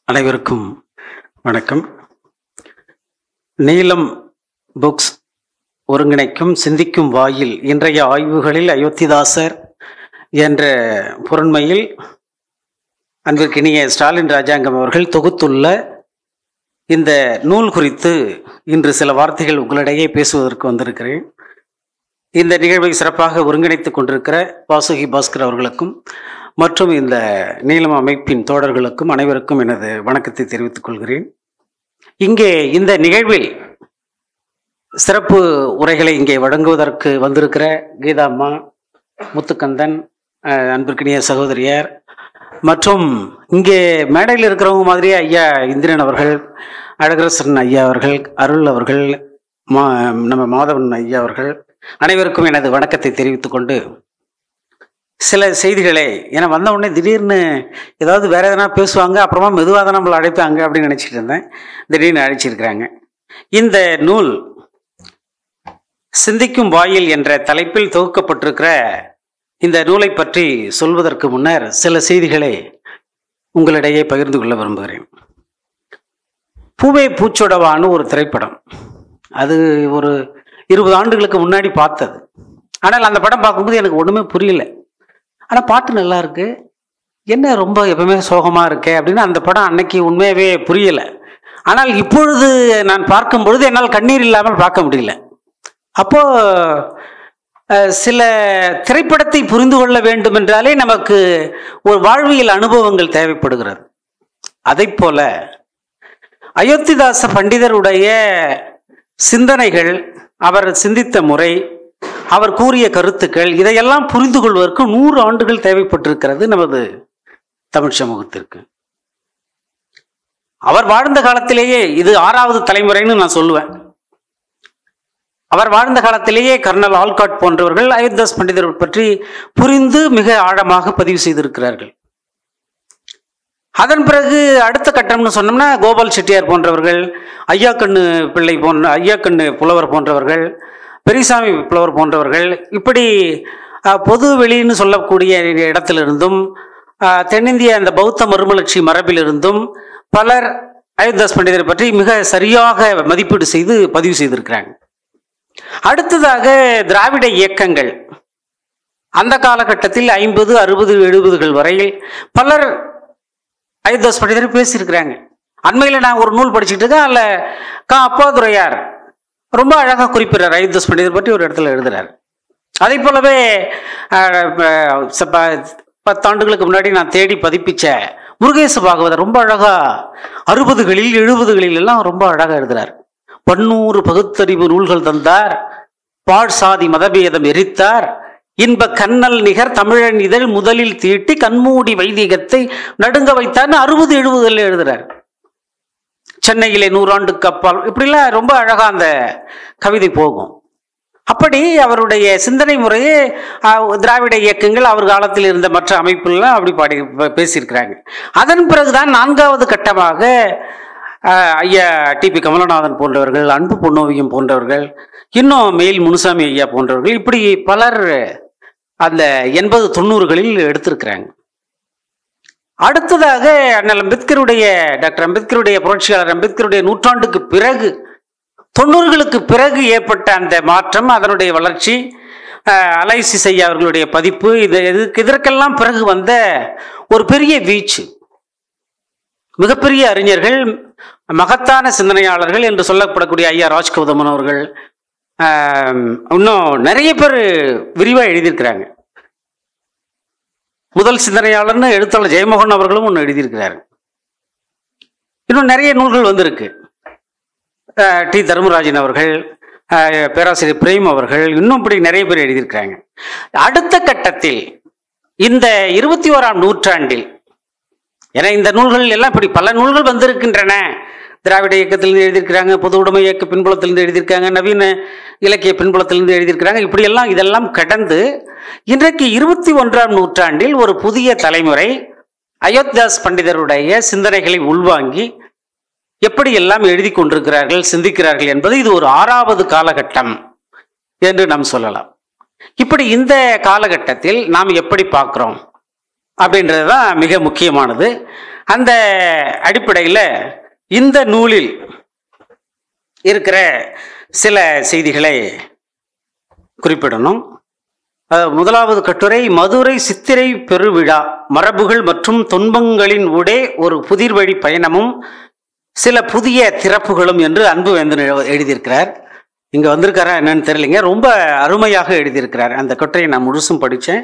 அனைவருக்கும் வணக்கம் நீலம் புக்ஸ் ஒருங்கிணைக்கும் சிந்திக்கும் வாயில் இன்றைய ஆய்வுகளில் அயோத்திதாசர் என்ற பொருண்மையில் அன்பிற்கினிய ஸ்டாலின் ராஜாங்கம் அவர்கள் தொகுத்துள்ள இந்த நூல் குறித்து இன்று சில வார்த்தைகள் உங்களிடையே பேசுவதற்கு வந்திருக்கிறேன் இந்த நிகழ்வை சிறப்பாக ஒருங்கிணைத்துக் கொண்டிருக்கிற வாசுகி பாஸ்கர் அவர்களுக்கும் மற்றும் இந்த நீளம் அமைப்பின் தோழர்களுக்கும் அனைவருக்கும் எனது வணக்கத்தை தெரிவித்துக் கொள்கிறேன் இங்கே இந்த நிகழ்வில் சிறப்பு உரைகளை இங்கே வழங்குவதற்கு வந்திருக்கிற கீதாம்மா முத்துக்கந்தன் அஹ், அன்பிற்கினிய சகோதரியார் மற்றும் இங்கே மேடையில் இருக்கிறவங்க மாதிரியே ஐயா இந்திரன் அவர்கள் அழகரசன் ஐயா அவர்கள் அருள் அவர்கள் மா நம்ம மாதவன் ஐயா அவர்கள் அனைவருக்கும் எனது வணக்கத்தை தெரிவித்துக் கொண்டு சில செய்திகளை ஏன்னா வந்த உடனே திடீர்னு ஏதாவது வேற எதனா பேசுவாங்க அப்புறமா மெதுவாக தான் நம்மளை அழைப்பாங்க அப்படின்னு நினச்சிட்டு இருந்தேன் திடீர்னு அழைச்சிருக்கிறாங்க இந்த நூல் சிந்திக்கும் வாயில் என்ற தலைப்பில் தொகுக்கப்பட்டிருக்கிற இந்த நூலை பற்றி சொல்வதற்கு முன்னர் சில செய்திகளை உங்களிடையே பகிர்ந்து கொள்ள விரும்புகிறேன் பூவே பூச்சொடவான்னு ஒரு திரைப்படம் அது ஒரு இருபது ஆண்டுகளுக்கு முன்னாடி பார்த்தது ஆனால் அந்த படம் பார்க்கும்போது எனக்கு ஒன்றுமே புரியல ஆனால் பாட்டு நல்லா இருக்கு என்ன ரொம்ப எப்பவுமே சோகமாக இருக்கே அப்படின்னு அந்த படம் அன்னைக்கு உண்மையாகவே புரியலை ஆனால் இப்பொழுது நான் பார்க்கும் பொழுது என்னால் கண்ணீர் இல்லாமல் பார்க்க முடியல அப்போ அஹ், சில திரைப்படத்தை புரிந்து கொள்ள வேண்டும் என்றாலே நமக்கு ஒரு வாழ்வியல் அனுபவங்கள் தேவைப்படுகிறது அதை போல அயோத்திதாச பண்டிதருடைய சிந்தனைகள் அவர் சிந்தித்த முறை அவர் கூறிய கருத்துக்கள் இதையெல்லாம் புரிந்து கொள்வதற்கு நூறு ஆண்டுகள் தேவைப்பட்டிருக்கிறது நமது தமிழ் சமூகத்திற்கு அவர் வாழ்ந்த காலத்திலேயே இது ஆறாவது தலைமுறைன்னு நான் சொல்லுவேன் அவர் வாழ்ந்த காலத்திலேயே கர்னல் ஆல்காட் போன்றவர்கள் அயோத்திதாஸ் பண்டிதர் பற்றி புரிந்து மிக ஆழமாக பதிவு செய்திருக்கிறார்கள் அதன் பிறகு அடுத்த கட்டம்னு சொன்னோம்னா கோபால் செட்டியார் போன்றவர்கள் ஐயா கண்ணு பிள்ளை போன்ற ஐயா கண்ணு புலவர் போன்றவர்கள் பெரியசாமி புலவர் போன்றவர்கள் இப்படி அஹ், பொது வெளின்னு சொல்லக்கூடிய இடத்திலிருந்தும் அஹ், தென்னிந்திய அந்த பௌத்த மறுமலர்ச்சி மரபிலிருந்தும் பலர் அயோத்திதாஸ் பண்டிதரை பற்றி மிக சரியாக மதிப்பீடு செய்து பதிவு செய்திருக்கிறாங்க அடுத்ததாக திராவிட இயக்கங்கள் அந்த காலகட்டத்தில் ஐம்பது அறுபது எழுபதுகள் வரையில் பலர் அயோத்திதாஸ் பண்டிதரை பேசியிருக்கிறாங்க அண்மையில் நான் ஒரு நூல் படிச்சுட்டு இருக்கேன் அதில் கா அப்பாதுரையார் ரொம்ப அழகாக குறிப்பிடுறார் அயோத்திதாஸ் பண்டிதர் பற்றி ஒரு இடத்துல எழுதுறார் அதே போலவே அஹ், அஹ், ச- ப- பத்தாண்டுகளுக்கு முன்னாடி நான் தேடி பதிப்பிச்ச முருகேச பாகவதர் ரொம்ப அழகா அறுபதுகளில் எழுபதுகளில் எல்லாம் ரொம்ப அழகா எழுதுறார் பன்னூறு பகுத்தறிவு நூல்கள் தந்தார் பாழ் சாதி மதபேதம் எரித்தார் இன்ப கண்ணல் நிகர் தமிழன் இதழ் முதலில் தீட்டி கண்மூடி வைதிகத்தை நடுங்க வைத்தார்னு அறுபது எழுபதுல எழுதுறார் சென்னையிலே நூறாண்டுக்கு அப்பால் இப்படிலாம் ரொம்ப அழகா அந்த கவிதை போகும் அப்படி அவருடைய சிந்தனை முறையே அஹ், திராவிட இயக்கங்கள் அவர் காலத்தில் இருந்த மற்ற அமைப்புலாம் அப்படி பாடி ப- பேசியிருக்கிறாங்க அதன் பிறகுதான் நான்காவது கட்டமாக அஹ், ஐயா டிபி கமலநாதன் போன்றவர்கள் அன்பு பொன்னோவியம் போன்றவர்கள் இன்னும் மேல் முனுசாமி ஐயா போன்றவர்கள் இப்படி பலர் அந்த எண்பது தொண்ணூறுகளில் எடுத்திருக்கிறாங்க அடுத்ததாக அண்ணல் அம்பேத்கருடைய டாக்டர் அம்பேத்கருடைய புரட்சியாளர் அம்பேத்கருடைய நூற்றாண்டுக்கு பிறகு தொண்ணூறுகளுக்கு பிறகு ஏற்பட்ட அந்த மாற்றம் அதனுடைய வளர்ச்சி அஹ், அலைசி செய்ய அவர்களுடைய பதிப்பு இது இதுக்கு இதற்கெல்லாம் பிறகு வந்த ஒரு பெரிய வீச்சு மிகப்பெரிய அறிஞர்கள் மகத்தான சிந்தனையாளர்கள் என்று சொல்லப்படக்கூடிய ஐயா ராஜ்கௌதமன் அவர்கள் ஆம், இன்னும் நிறைய பேர் விரிவாக எழுதியிருக்கிறாங்க முதல் சிந்தனையாளர்னு எழுத்தாளர் ஜெயமோகன் அவர்களும் ஒன்று எழுதியிருக்கிறாரு இன்னும் நிறைய நூல்கள் வந்திருக்கு அஹ், டி தர்மராஜன் அவர்கள் அஹ், பேராசிரியர் பிரேம் அவர்கள் இன்னும் இப்படி நிறைய பேர் எழுதியிருக்கிறாங்க அடுத்த கட்டத்தில் இந்த இருபத்தி ஓராம் நூற்றாண்டில் ஏன்னா இந்த நூல்கள் எல்லாம் இப்படி பல நூல்கள் வந்திருக்கின்றன திராவிட இயக்கத்திலிருந்து எழுதியிருக்கிறாங்க பொது உடைமை இயக்க பின்புலத்திலிருந்து எழுதியிருக்காங்க நவீன இலக்கிய பின்புலத்திலிருந்து எழுதியிருக்கிறாங்க இப்படியெல்லாம் இதெல்லாம் கடந்து இன்றைக்கு இருபத்தி ஒன்றாம் நூற்றாண்டில் ஒரு புதிய தலைமுறை அயோத்திதாஸ் பண்டிதருடைய சிந்தனைகளை உள்வாங்கி எப்படி எல்லாம் எழுதி கொண்டிருக்கிறார்கள் சிந்திக்கிறார்கள் என்பது இது ஒரு ஆறாவது காலகட்டம் என்று நாம் சொல்லலாம் இப்படி இந்த காலகட்டத்தில் நாம் எப்படி பார்க்கிறோம் அப்படின்றது தான் மிக முக்கியமானது அந்த அடிப்படையில் இந்த நூலில் இருக்கிற சில செய்திகளை குறிப்பிடணும் அஹ், முதலாவது கட்டுரை மதுரை சித்திரை பெருவிழா மரபுகள் மற்றும் துன்பங்களின் ஊடே ஒரு புதிர் வழி பயணமும் சில புதிய திறப்புகளும் என்று அன்பு வேந்தன் எழு- எழுதியிருக்கிறார் இங்கே வந்திருக்காரா என்னன்னு தெரியலைங்க ரொம்ப அருமையாக எழுதியிருக்கிறார் அந்த கட்டுரையை நான் முழுசும் படித்தேன்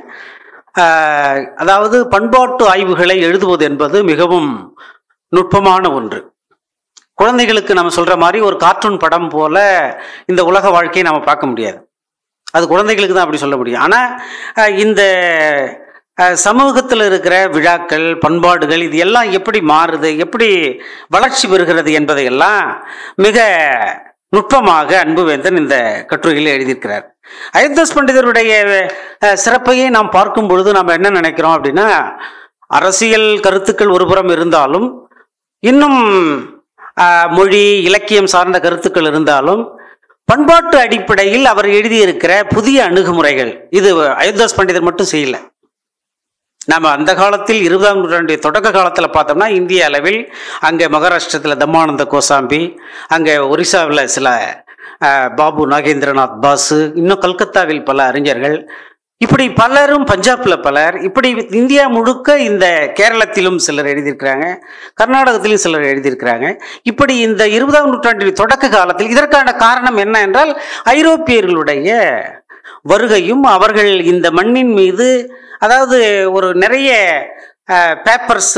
அதாவது பண்பாட்டு ஆய்வுகளை எழுதுவது என்பது மிகவும் நுட்பமான ஒன்று குழந்தைகளுக்கு நம்ம சொல்ற மாதிரி ஒரு கார்ட்டூன் படம் போல இந்த உலக வாழ்க்கையை நம்ம பார்க்க முடியாது அது குழந்தைகளுக்கு தான் அப்படி சொல்ல முடியும் ஆனால் இந்த சமூகத்தில் இருக்கிற விழாக்கள் பண்பாடுகள் இது எல்லாம் எப்படி மாறுது எப்படி வளர்ச்சி பெறுகிறது என்பதையெல்லாம் மிக நுட்பமாக அன்புவேந்தன் இந்த கட்டுரையில் எழுதியிருக்கிறார் அயோத்தாஸ் பண்டிதருடைய அஹ், சிறப்பையே நாம் பார்க்கும் பொழுது நாம் என்ன நினைக்கிறோம் அப்படின்னா அரசியல் கருத்துக்கள் ஒருபுறம் இருந்தாலும் இன்னும் ஆஹ், மொழி இலக்கியம் சார்ந்த கருத்துக்கள் இருந்தாலும் பண்பாட்டு அடிப்படையில் அவர் எழுதியிருக்கிற புதிய அணுகுமுறைகள் இது அயோத்தாஸ் பண்டிதர் மட்டும் செய்யல நம்ம அந்த காலத்தில் இருபதாம் நூற்றாண்டுடைய தொடக்க காலத்தில் பார்த்தோம்னா இந்திய அளவில் அங்கே மகாராஷ்டிரத்தில் தம்மானந்த கோசாம்பி அங்கே ஒரிசாவில் சில ஆஹ், பாபு நாகேந்திரநாத் பாசு இன்னும் கல்கத்தாவில் பல அறிஞர்கள் இப்படி பலரும் பஞ்சாப்ல பலர் இப்படி இந்தியா முழுக்க இந்த கேரளத்திலும் சிலர் எழுதியிருக்கிறாங்க கர்நாடகத்திலும் சிலர் எழுதியிருக்கிறாங்க இப்படி இந்த இருபதாம் நூற்றாண்டின் தொடக்க காலத்தில் இதற்கான காரணம் என்ன என்றால் ஐரோப்பியர்களுடைய வருகையும் அவர்கள் இந்த மண்ணின் மீது அதாவது ஒரு நிறைய பேப்பர்ஸ்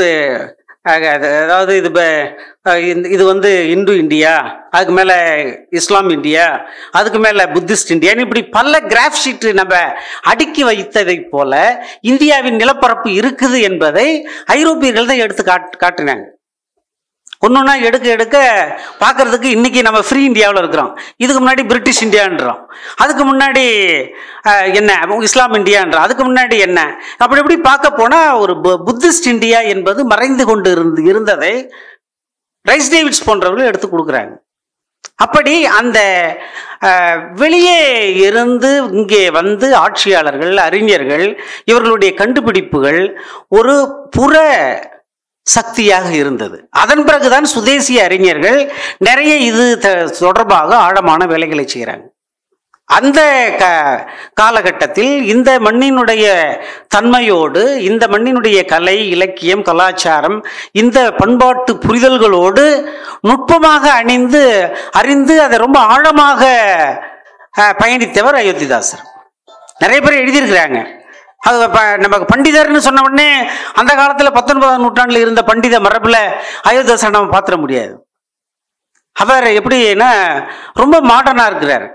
அதாவது இது ப- அஹ் இந்த- இது வந்து இந்து இந்தியா அதுக்கு மேலே இஸ்லாம் இந்தியா அதுக்கு மேலே புத்திஸ்ட் இந்தியான்னு இப்படி பல கிராஃப் ஷீட் நம்ம அடுக்கி வைத்ததை போல இந்தியாவின் நிலப்பரப்பு இருக்குது என்பதை ஐரோப்பியர்கள் தான் எடுத்து காட்டு காட்டினாங்க ஒன்னொன்னா எடுக்க எடுக்க பார்க்கறதுக்கு இன்னைக்கு நம்ம ஃப்ரீ இந்தியாவில் இருக்கிறோம் இதுக்கு முன்னாடி பிரிட்டிஷ் இந்தியான்றோம் அதுக்கு முன்னாடி அஹ், என்ன இஸ்லாம் இந்தியான்றோம் அதுக்கு முன்னாடி என்ன அப்படி இப்படி பார்க்க போனால் ஒரு பு- புத்திஸ்ட் இந்தியா என்பது மறைந்து கொண்டு இருந்து இருந்ததை ரைஸ் டேவிட்ஸ் போன்றவர்கள் எடுத்து கொடுக்குறாங்க அப்படி அந்த அஹ், வெளியே இருந்து இங்கே வந்து ஆட்சியாளர்கள் அறிஞர்கள் இவர்களுடைய கண்டுபிடிப்புகள் ஒரு புற சக்தியாக இருந்தது அதன் பிறகுதான் சுதேசிய அறிஞர்கள் நிறைய இது த- தொடர்பாக ஆழமான வேலைகளை செய்கிறாங்க அந்த க காலகட்டத்தில் இந்த மண்ணினுடைய தன்மையோடு இந்த மண்ணினுடைய கலை இலக்கியம் கலாச்சாரம் இந்த பண்பாட்டு புரிதல்களோடு நுட்பமாக அணிந்து அறிந்து அதை ரொம்ப ஆழமாக அஹ், பயணித்தவர் அயோத்திதாசர் நிறைய பேர் எழுதியிருக்கிறாங்க அது ப- நமக்கு பண்டிதர்னு சொன்ன உடனே அந்த காலத்தில் பத்தொன்பதாம் நூற்றாண்டில் இருந்த பண்டித மரபில் அயோத்திதாசரை நம்ம பார்த்துட முடியாது அவர் எப்படின்னா ரொம்ப மாடர்னாக இருக்கிறார்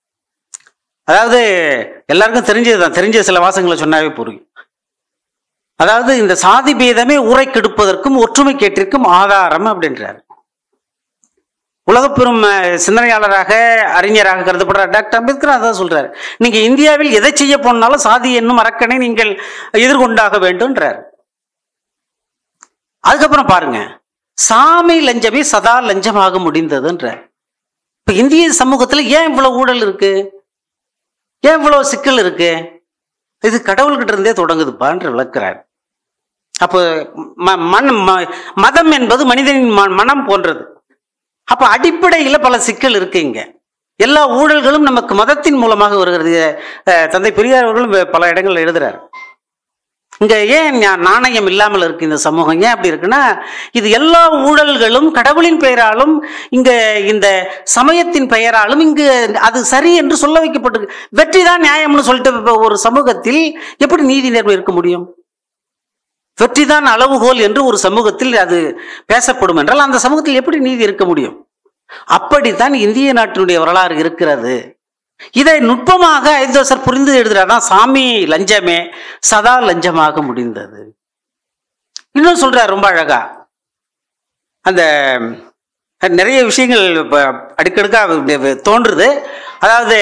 அதாவது எல்லாருக்கும் தெரிஞ்சது தான் தெரிஞ்ச சில வாசகங்களை சொன்னாவே புரியும் அதாவது இந்த சாதி பேதமே ஊரை கெடுப்பதற்கும் ஒற்றுமை கேட்டிற்கும் ஆதாரம் அப்படின்றார் உலகப்பெரும் அஹ், சிந்தனையாளராக அறிஞராக கருதப்படுற டாக்டர் அம்பேத்கர் அதான் சொல்றாரு நீங்க இந்தியாவில் எதை செய்ய போனாலும் சாதி என்னும் அரக்கனை நீங்கள் எதிர்கொண்டாக வேண்டும்ன்றார் அதுக்கப்புறம் பாருங்க சாமி லஞ்சமே சதா லஞ்சமாக முடிந்ததுன்றார் இப்ப இந்திய சமூகத்துல ஏன் இவ்வளவு ஊழல் இருக்கு ஏன் இவ்வளவு சிக்கல் இருக்கு இது கடவுள்கிட்ட இருந்தே தொடங்குதுப்பான்னு விளக்குறார் அப்போ ம- மன ம- மதம் என்பது மனிதனின் ம- மனம் போன்றது அப்ப அடிப்படையில் பல சிக்கல் இருக்கு இங்க எல்லா ஊழல்களும் நமக்கு மதத்தின் மூலமாக வருகிறது அஹ், தந்தை பெரியார் அவர்களும் வே- பல இடங்கள்ல எழுதுறாரு இங்க ஏன் ஞா- நாணயம் இல்லாமல் இருக்கு இந்த சமூகம் ஏன் அப்படி இருக்குன்னா இது எல்லா ஊழல்களும் கடவுளின் பெயராலும் இங்க இந்த சமயத்தின் பெயராலும் இங்கு அது சரி என்று சொல்ல வைக்கப்பட்டிருக்கு வெற்றி தான் நியாயம்னு சொல்லிட்டு இப்ப ஒரு சமூகத்தில் எப்படி நீதி நேர்மை இருக்க முடியும் வெற்றிதான் அளவுகோல் என்று ஒரு சமூகத்தில் அது பேசப்படும் என்றால் அந்த சமூகத்தில் எப்படி நீதி இருக்க முடியும் அப்படித்தான் இந்திய நாட்டினுடைய வரலாறு இருக்கிறது இதை நுட்பமாக ஐந்தோசர் புரிந்து எழுதுறாதான் சாமி லஞ்சமே சதா லஞ்சமாக முடிந்தது இன்னும் சொல்றார் ரொம்ப அழகா அந்த நிறைய விஷயங்கள் இப்ப அடுக்கடுக்கா வி- வி- தோன்றுது அதாவது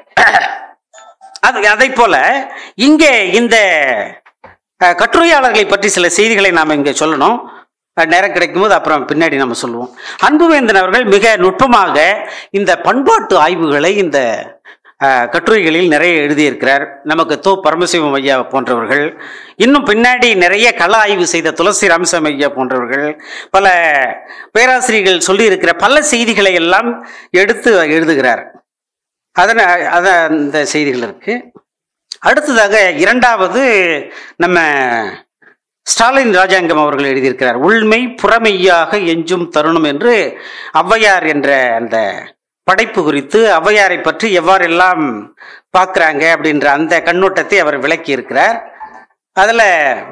அது அதை போல இங்கே இந்த அஹ், கட்டுரையாளர்களை பற்றி சில செய்திகளை நாம் இங்கே சொல்லணும் அஹ், நேரம் கிடைக்கும்போது அப்புறம் பின்னாடி நம்ம சொல்லுவோம் அன்புவேந்தன் அவர்கள் மிக நுட்பமாக இந்த பண்பாட்டு ஆய்வுகளை இந்த அஹ், கட்டுரைகளில் நிறைய எழுதியிருக்கிறார் நமக்கு தோ பரமசிவம் ஐயா போன்றவர்கள் இன்னும் பின்னாடி நிறைய கள ஆய்வு செய்த துளசி ராமசாமி ஐயா போன்றவர்கள் பல பேராசிரியர்கள் சொல்லியிருக்கிற பல செய்திகளை எல்லாம் எடுத்து எழுதுகிறார் அதன அத அந்த செய்திகள் இருக்கு அடுத்ததாக இரண்டாவது நம்ம ஸ்டாலின் ராஜாங்கம் அவர்கள் எழுதியிருக்கிறார் உண்மை புறமெய்யாக எஞ்சும் தருணம் என்று ஔவையார் என்ற அந்த படைப்பு குறித்து ஔவையாரை பற்றி எவ்வாறெல்லாம் பார்க்குறாங்க அப்படின்ற அந்த கண்ணோட்டத்தை அவர் விளக்கி இருக்கிறார் அதில்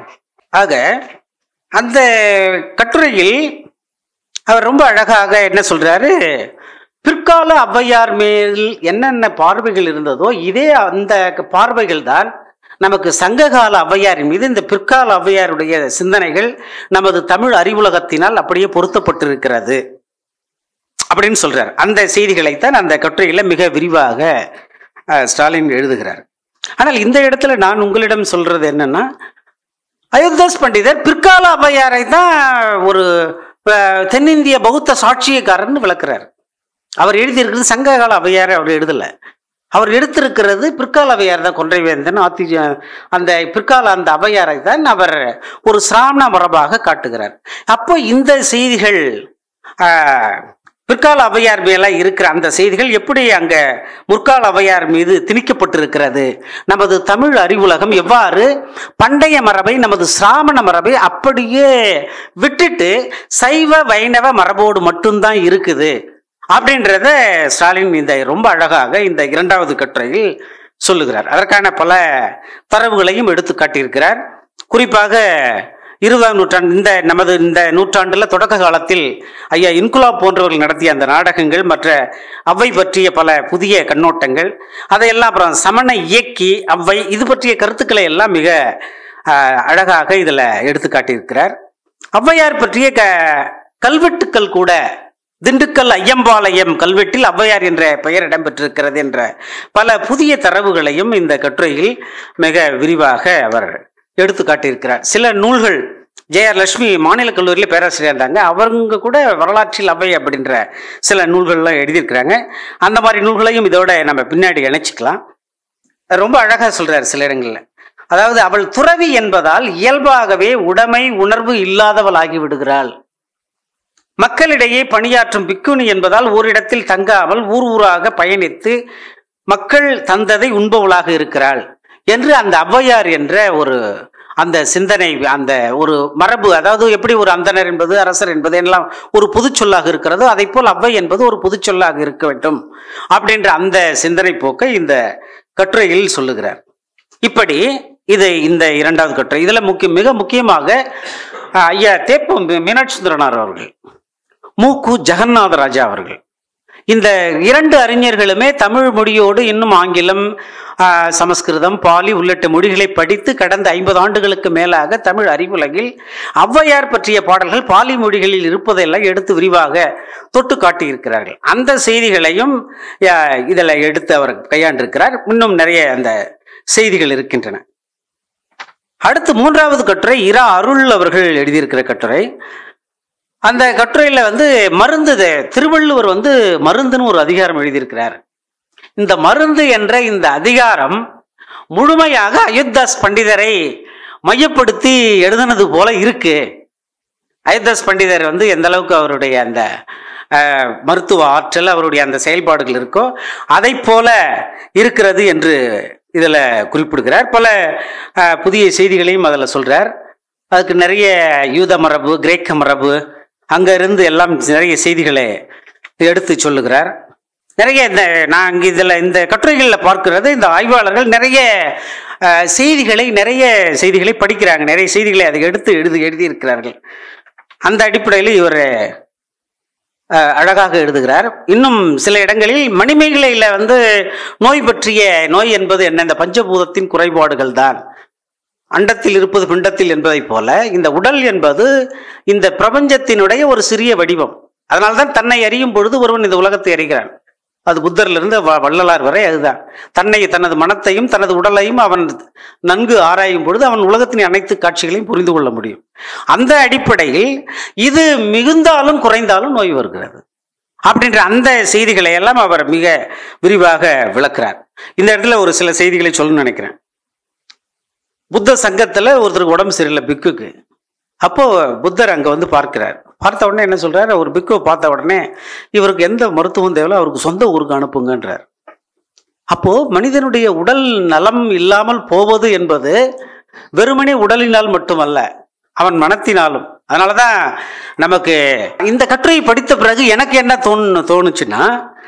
ஆக அந்த கட்டுரையில் அவர் ரொம்ப அழகாக என்ன சொல்றாரு பிற்கால ஔவையார் மேல் என்னென்ன பார்வைகள் இருந்ததோ இதே அந்த பார்வைகள் தான் நமக்கு சங்ககால ஔவையாரின் மீது இந்த பிற்கால ஔவையாருடைய சிந்தனைகள் நமது தமிழ் அறிவுலகத்தினால் அப்படியே பொருத்தப்பட்டிருக்கிறது அப்படின்னு சொல்றார் அந்த செய்திகளைத்தான் அந்த கட்டுரையில மிக விரிவாக அஹ், ஸ்டாலின் எழுதுகிறார் ஆனால் இந்த இடத்துல நான் உங்களிடம் சொல்றது என்னன்னா அயோத்திதாஸ் பண்டிதர் பிற்கால ஔவையாரை தான் ஒரு அஹ், தென்னிந்திய பௌத்த சாட்சியக்காரர்னு விளக்குறார் அவர் எழுதியிருக்கிறது சங்ககால ஔவையாரை அவர் எழுதலை அவர் எடுத்திருக்கிறது பிற்கால ஔவையார் தான் கொன்றைவேந்தன் ஆத்தி அந்த பிற்கால அந்த ஔவையாரை தான் அவர் ஒரு சிராமண மரபாக காட்டுகிறார் அப்போ இந்த செய்திகள் ஆஹ், பிற்கால ஔவையார் மேல இருக்கிற அந்த செய்திகள் எப்படி அங்க முற்கால ஔவையார் மீது திணிக்கப்பட்டிருக்கிறது நமது தமிழ் அறிவுலகம் எவ்வாறு பண்டைய மரபை நமது சிராமண மரபை அப்படியே விட்டுட்டு சைவ வைணவ மரபோடு மட்டும்தான் இருக்குது அப்படின்றத ஸ்டாலின் இந்த ரொம்ப அழகாக இந்த இரண்டாவது கட்டுரையில் சொல்லுகிறார் அதற்கான பல தரவுகளையும் எடுத்து காட்டியிருக்கிறார் குறிப்பாக இருபதாம் நூற்றாண்டு இந்த நமது இந்த நூற்றாண்டுல தொடக்க காலத்தில் ஐயா இன்குலாப் போன்றவர்கள் நடத்திய அந்த நாடகங்கள் மற்ற அவ்வை பற்றிய பல புதிய கண்ணோட்டங்கள் அதையெல்லாம் அப்புறம் சமண இயக்கி அவ்வை இது பற்றிய கருத்துக்களை எல்லாம் மிக ஆஹ், அழகாக இதில் எடுத்து காட்டியிருக்கிறார் ஔவையார் பற்றிய க கல்வெட்டுக்கள் கூட திண்டுக்கல் ஐயம்பாளையம் கல்வெட்டில் ஔவையார் என்ற பெயர் இடம்பெற்றிருக்கிறது என்ற பல புதிய தரவுகளையும் இந்த கட்டுரையில் மிக விரிவாக அவர் எடுத்து காட்டியிருக்கிறார் சில நூல்கள் ஜேஆர் லட்சுமி மாநில கல்லூரியில் பேராசிரியர் இருந்தாங்க அவங்க கூட வரலாற்றில் அவை அப்படின்ற சில நூல்கள்லாம் எழுதியிருக்கிறாங்க அந்த மாதிரி நூல்களையும் இதோட நம்ம பின்னாடி இணைச்சிக்கலாம் ரொம்ப அழகாக சொல்றார் சில இடங்கள்ல அதாவது அவள் துறவி என்பதால் இயல்பாகவே உடைமை உணர்வு இல்லாதவள் ஆகி விடுகிறாள் மக்களிடையே பணியாற்றும் பிக்குனி என்பதால் ஓரிடத்தில் தங்காமல் ஊர் ஊராக பயணித்து மக்கள் தந்ததை உண்பவளாக இருக்கிறாள் என்று அந்த ஔவையார் என்ற ஒரு அந்த சிந்தனை அந்த ஒரு மரபு அதாவது எப்படி ஒரு அந்தனர் என்பது அரசர் என்பது எல்லாம் ஒரு பொதுச்சொல்லாக இருக்கிறதோ அதை போல் அவ்வை என்பது ஒரு பொதுச்சொல்லாக இருக்க வேண்டும் அப்படின்ற அந்த சிந்தனை போக்கை இந்த கட்டுரையில் சொல்லுகிறார் இப்படி இது இந்த இரண்டாவது கட்டுரை இதுல முக்கிய மிக முக்கியமாக அஹ், ஐயா தேப்பம் மீனாட்சி சுந்தரனார் அவர்கள் மூக்கு ஜெகநாத ராஜா அவர்கள் இந்த இரண்டு அறிஞர்களுமே தமிழ் மொழியோடு இன்னும் ஆங்கிலம் ஆஹ், சமஸ்கிருதம் பாலி உள்ளிட்ட மொழிகளை படித்து கடந்த ஐம்பது ஆண்டுகளுக்கு மேலாக தமிழ் அறிவுலகில் ஔவையார் பற்றிய பாடல்கள் பாலி மொழிகளில் இருப்பதெல்லாம் எடுத்து விரிவாக தொட்டு காட்டியிருக்கிறார்கள் அந்த செய்திகளையும் ஆஹ், இதில் எடுத்து அவர் கையாண்டிருக்கிறார் இன்னும் நிறைய அந்த செய்திகள் இருக்கின்றன அடுத்து மூன்றாவது கட்டுரை இரா அருள் அவர்கள் எழுதியிருக்கிற கட்டுரை அந்த கட்டுரையில வந்து மருந்து இது, திருவள்ளுவர் வந்து மருந்துன்னு ஒரு அதிகாரம் எழுதியிருக்கிறார் இந்த மருந்து என்ற இந்த அதிகாரம் முழுமையாக அயோத்தாஸ் பண்டிதரை மையப்படுத்தி எழுதுனது போல இருக்கு அயோத்தாஸ் பண்டிதர் வந்து எந்த அளவுக்கு அவருடைய அந்த அஹ், மருத்துவ ஆற்றல் அவருடைய அந்த செயல்பாடுகள் இருக்கோ அதை போல இருக்கிறது என்று இதில் குறிப்பிடுகிறார் பல அஹ், புதிய செய்திகளையும் அதில் சொல்றார் அதுக்கு நிறைய யூத மரபு கிரேக்க மரபு அங்க இருந்து எல்லாம் நிறைய செய்திகளை எடுத்து சொல்லுகிறார் நிறைய இந்த நான் இங்கே இதில் இந்த கட்டுரைகளில் பார்க்கிறது இந்த ஆய்வாளர்கள் நிறைய அஹ், செய்திகளை நிறைய செய்திகளை படிக்கிறாங்க நிறைய செய்திகளை அதை எடுத்து எழுதி எழுதியிருக்கிறார்கள் அந்த அடிப்படையில் இவர் அஹ், அழகாக எழுதுகிறார் இன்னும் சில இடங்களில் மணிமேகலையில் வந்து நோய் பற்றிய நோய் என்பது என்ன இந்த பஞ்சபூதத்தின் குறைபாடுகள் தான் அண்டத்தில் இருப்பது பிண்டத்தில் என்பதைப் போல இந்த உடல் என்பது இந்த பிரபஞ்சத்தினுடைய ஒரு சிறிய வடிவம் அதனால்தான் தன்னை அறியும் பொழுது ஒருவன் இந்த உலகத்தை அறிகிறான் அது புத்தரிலிருந்து வ- வள்ளலார் வரை அதுதான் தன்னை தனது மனத்தையும் தனது உடலையும் அவன் நன்கு ஆராயும் பொழுது அவன் உலகத்தின் அனைத்து காட்சிகளையும் புரிந்து கொள்ள முடியும் அந்த அடிப்படையில் இது மிகுந்தாலும் குறைந்தாலும் நோய் வருகிறது அப்படின்ற அந்த செய்திகளை எல்லாம் அவர் மிக விரிவாக விளக்குறார் இந்த இடத்துல ஒரு சில செய்திகளை சொல்லணும்னு நினைக்கிறேன் புத்த சங்கத்துல ஒருத்தருக்கு உடம்பு சரியில்லை பிக்குக்கு அப்போ புத்தர் அங்க வந்து பார்க்கிறார் பார்த்த உடனே என்ன சொல்றாரு ஒரு பிக்குவை பார்த்த உடனே இவருக்கு எந்த மருத்துவம் தேவையோ அவருக்கு சொந்த ஊருக்கு அனுப்புங்கன்றார் அப்போ மனிதனுடைய உடல் நலம் இல்லாமல் போவது என்பது வெறுமனே உடலினால் மட்டுமல்ல அவன் மனத்தினாலும் அதனாலதான் நமக்கு இந்த கட்டுரையை படித்த பிறகு எனக்கு என்ன தோணு தோணுச்சுன்னா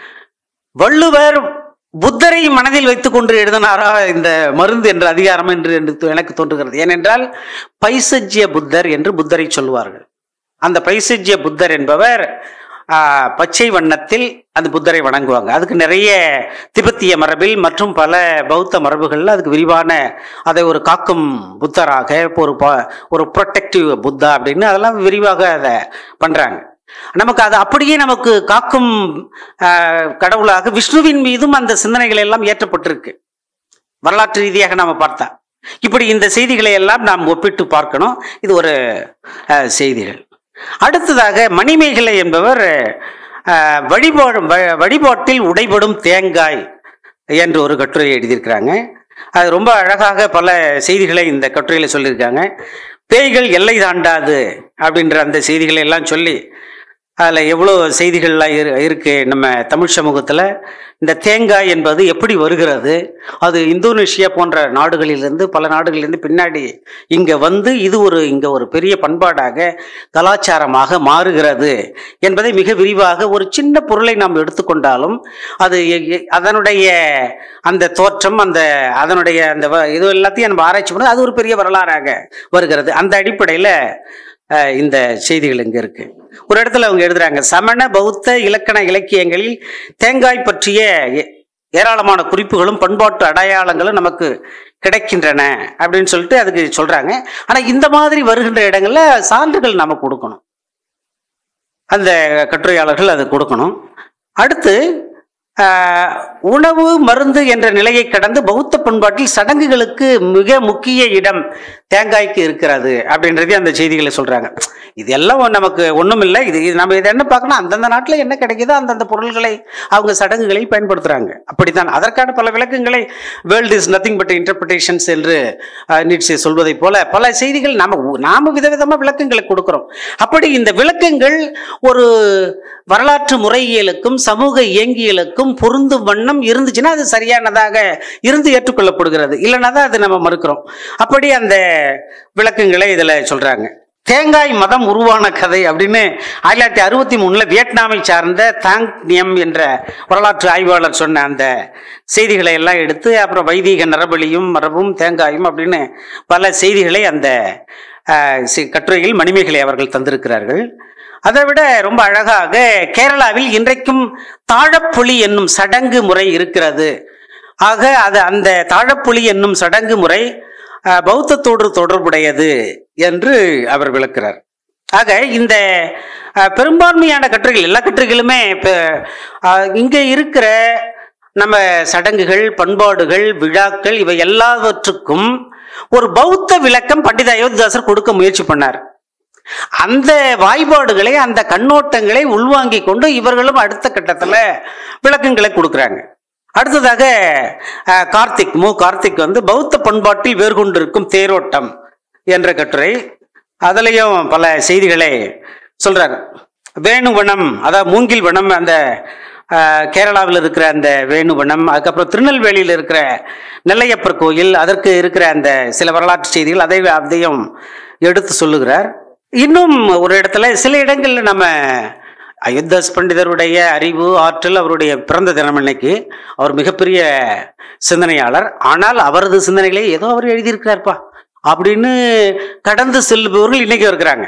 வள்ளுவர் புத்தரை மனதில் வைத்துக் கொண்டு எழுதினாரா இந்த மருந்து என்ற அதிகாரம் என்று என்று தோ- எனக்கு தோன்றுகிறது ஏனென்றால் பைசஜ்ய புத்தர் என்று புத்தரை சொல்லுவார்கள் அந்த பைசஜ்ய புத்தர் என்பவர் ஆ, பச்சை வண்ணத்தில் அந்த புத்தரை வணங்குவாங்க அதுக்கு நிறைய திபெத்திய மரபில் மற்றும் பல பௌத்த மரபுகளில் அதுக்கு விரிவான அதை ஒரு காக்கும் புத்தராக இப்போ ஒரு ப- ஒரு ப்ரொடெக்டிவ் புத்தா அப்படின்னு அதெல்லாம் விரிவாக அதை பண்றாங்க நமக்கு அது அப்படியே நமக்கு காக்கும் ஆ, கடவுளாக விஷ்ணுவின் மீதும் அந்த சிந்தனைகள் எல்லாம் ஏற்றப்பட்டிருக்கு வரலாற்று ரீதியாக நாம பார்த்தா இப்படி இந்த செய்திகளை எல்லாம் நாம் ஒப்பிட்டு பார்க்கணும் இது ஒரு அஹ், செய்திகள் அடுத்ததாக மணிமேகலை என்பவர் அஹ், வழிபாடு வ- வழிபாட்டில் உடைபடும் தேங்காய் என்று ஒரு கட்டுரை எழுதியிருக்கிறாங்க அது ரொம்ப அழகாக பல செய்திகளை இந்த கட்டுரையில் சொல்லியிருக்காங்க பேய்கள் எல்லை தாண்டாது அப்படின்ற அந்த செய்திகளை எல்லாம் சொல்லி அதில் எவ்வளோ செய்திகள்லாம் இரு இருக்கு நம்ம தமிழ் சமூகத்தில் இந்த தேங்காய் என்பது எப்படி வருகிறது அது இந்தோனேஷியா போன்ற நாடுகளிலிருந்து பல நாடுகளிலிருந்து பின்னாடி இங்கே வந்து இது ஒரு இங்கே ஒரு பெரிய பண்பாடாக கலாச்சாரமாக மாறுகிறது என்பதை மிக விரிவாக ஒரு சின்ன பொருளை நாம் எடுத்துக்கொண்டாலும் அது எ- எ- அதனுடைய அந்த தோற்றம் அந்த அதனுடைய அந்த வ- இது எல்லாத்தையும் நம்ம ஆராய்ச்சி பண்ணி அது ஒரு பெரிய வரலாறாக வருகிறது அந்த அடிப்படையில் அஹ், இந்த செய்திகள் இங்கே இருக்கு ஒரு இடத்துல அவங்க எழுதுறாங்க சமண பௌத்த இலக்கண இலக்கியங்களில் தேங்காய் பற்றிய ஏ- ஏராளமான குறிப்புகளும் பண்பாட்டு அடையாளங்களும் நமக்கு கிடைக்கின்றன அப்படின்னு சொல்லிட்டு அதுக்கு சொல்றாங்க ஆனா இந்த மாதிரி வருகின்ற இடங்கள்ல சான்றுகள் நாம கொடுக்கணும் அந்த கட்டுரையாளர்கள் அதை கொடுக்கணும் அடுத்து ஆஹ், உணவு மருந்து என்ற நிலையை கடந்து பௌத்த பண்பாட்டில் சடங்குகளுக்கு மிக முக்கிய இடம் தேங்காய்க்கு இருக்கிறது அப்படின்றதே அந்த செய்திகளை சொல்றாங்க இது எல்லாம் நமக்கு ஒன்றும் இல்லை இது இது நம்ம இதை என்ன பார்க்கணும் அந்தந்த நாட்டில் என்ன கிடைக்குதோ அந்தந்த பொருள்களை அவங்க சடங்குகளை பயன்படுத்துறாங்க அப்படித்தான் அதற்கான பல விளக்கங்களை world is nothing but interpretations என்று நீட்ஸே சொல்வதைப் போல பல செய்திகள் நாம ஊ- நாம விதவிதமாக விளக்கங்களை கொடுக்கிறோம் அப்படி இந்த விளக்கங்கள் ஒரு வரலாற்று முறையியலுக்கும் சமூக இயங்கியலுக்கும் பொருந்தும் வண்ணம் இருந்துச்சுன்னா அது சரியானதாக இருந்து ஏற்றுக்கொள்ளப்படுகிறது இல்லைன்னா தான் அது நம்ம மறுக்கிறோம் அப்படி அந்த விளக்கங்களை இதில் சொல்றாங்க தேங்காய் மதம் உருவான கதை அப்படின்னு ஆயிரத்தி தொள்ளாயிரத்தி அறுபத்தி மூணுல வியட்நாமை சார்ந்த தாங் நியம் என்ற வரலாற்று ஆய்வாளர் சொன்ன அந்த செய்திகளை எல்லாம் எடுத்து அப்புறம் வைதீக நரபலியும் மரபும் தேங்காயும் அப்படின்னு பல செய்திகளை அந்த அஹ், சி- கட்டுரையில் மணிமேகலை அவர்கள் தந்திருக்கிறார்கள் அதை விட ரொம்ப அழகாக கேரளாவில் இன்றைக்கும் தாழப்புலி என்னும் சடங்கு முறை இருக்கிறது ஆக அது அந்த தாழப்புலி என்னும் சடங்கு முறை அஹ், பௌத்தத்தோடு தொடர்புடையது என்று அவர் விளக்குறார் ஆக இந்த அஹ், பெரும்பான்மையான கட்டுரைகள் எல்லா கட்டுரைகளுமே இப்போ இங்கே இருக்கிற நம்ம சடங்குகள் பண்பாடுகள் விழாக்கள் இவை எல்லாவற்றுக்கும் ஒரு பௌத்த விளக்கம் பண்டித அயோத்திதாசர் கொடுக்க முயற்சி பண்ணார் அந்த வாய்பாடுகளை அந்த கண்ணோட்டங்களை உள்வாங்கிக் கொண்டு இவர்களும் அடுத்த கட்டத்தில் விளக்கங்களை கொடுக்குறாங்க அடுத்ததாக அஹ், கார்த்திக் மு கார்த்திக் வந்து பௌத்த பண்பாட்டில் வேர்கொண்டிருக்கும் தேரோட்டம் என்ற கட்டுரை அதுலேயும் பல செய்திகளை சொல்றாரு வேணுவனம் அதாவது மூங்கில் வனம் அந்த அஹ், கேரளாவில் இருக்கிற அந்த வேணுவனம் அதுக்கப்புறம் திருநெல்வேலியில் இருக்கிற நெல்லையப்பர் கோயில் அதற்கு இருக்கிற அந்த சில வரலாற்று செய்திகள் அதை அதையும் எடுத்து சொல்லுகிறார் இன்னும் ஒரு இடத்துல சில இடங்கள்ல நம்ம அயோத்தாஸ் பண்டிதருடைய அறிவு ஆற்றல் அவருடைய பிறந்த தினம் இன்னைக்கு அவர் மிகப்பெரிய சிந்தனையாளர் ஆனால் அவரது சிந்தனைகளை ஏதோ அவர் எழுதியிருக்கிறார்ப்பா அப்படின்னு கடந்து செல்பவர்கள் இன்னைக்கு இருக்கிறாங்க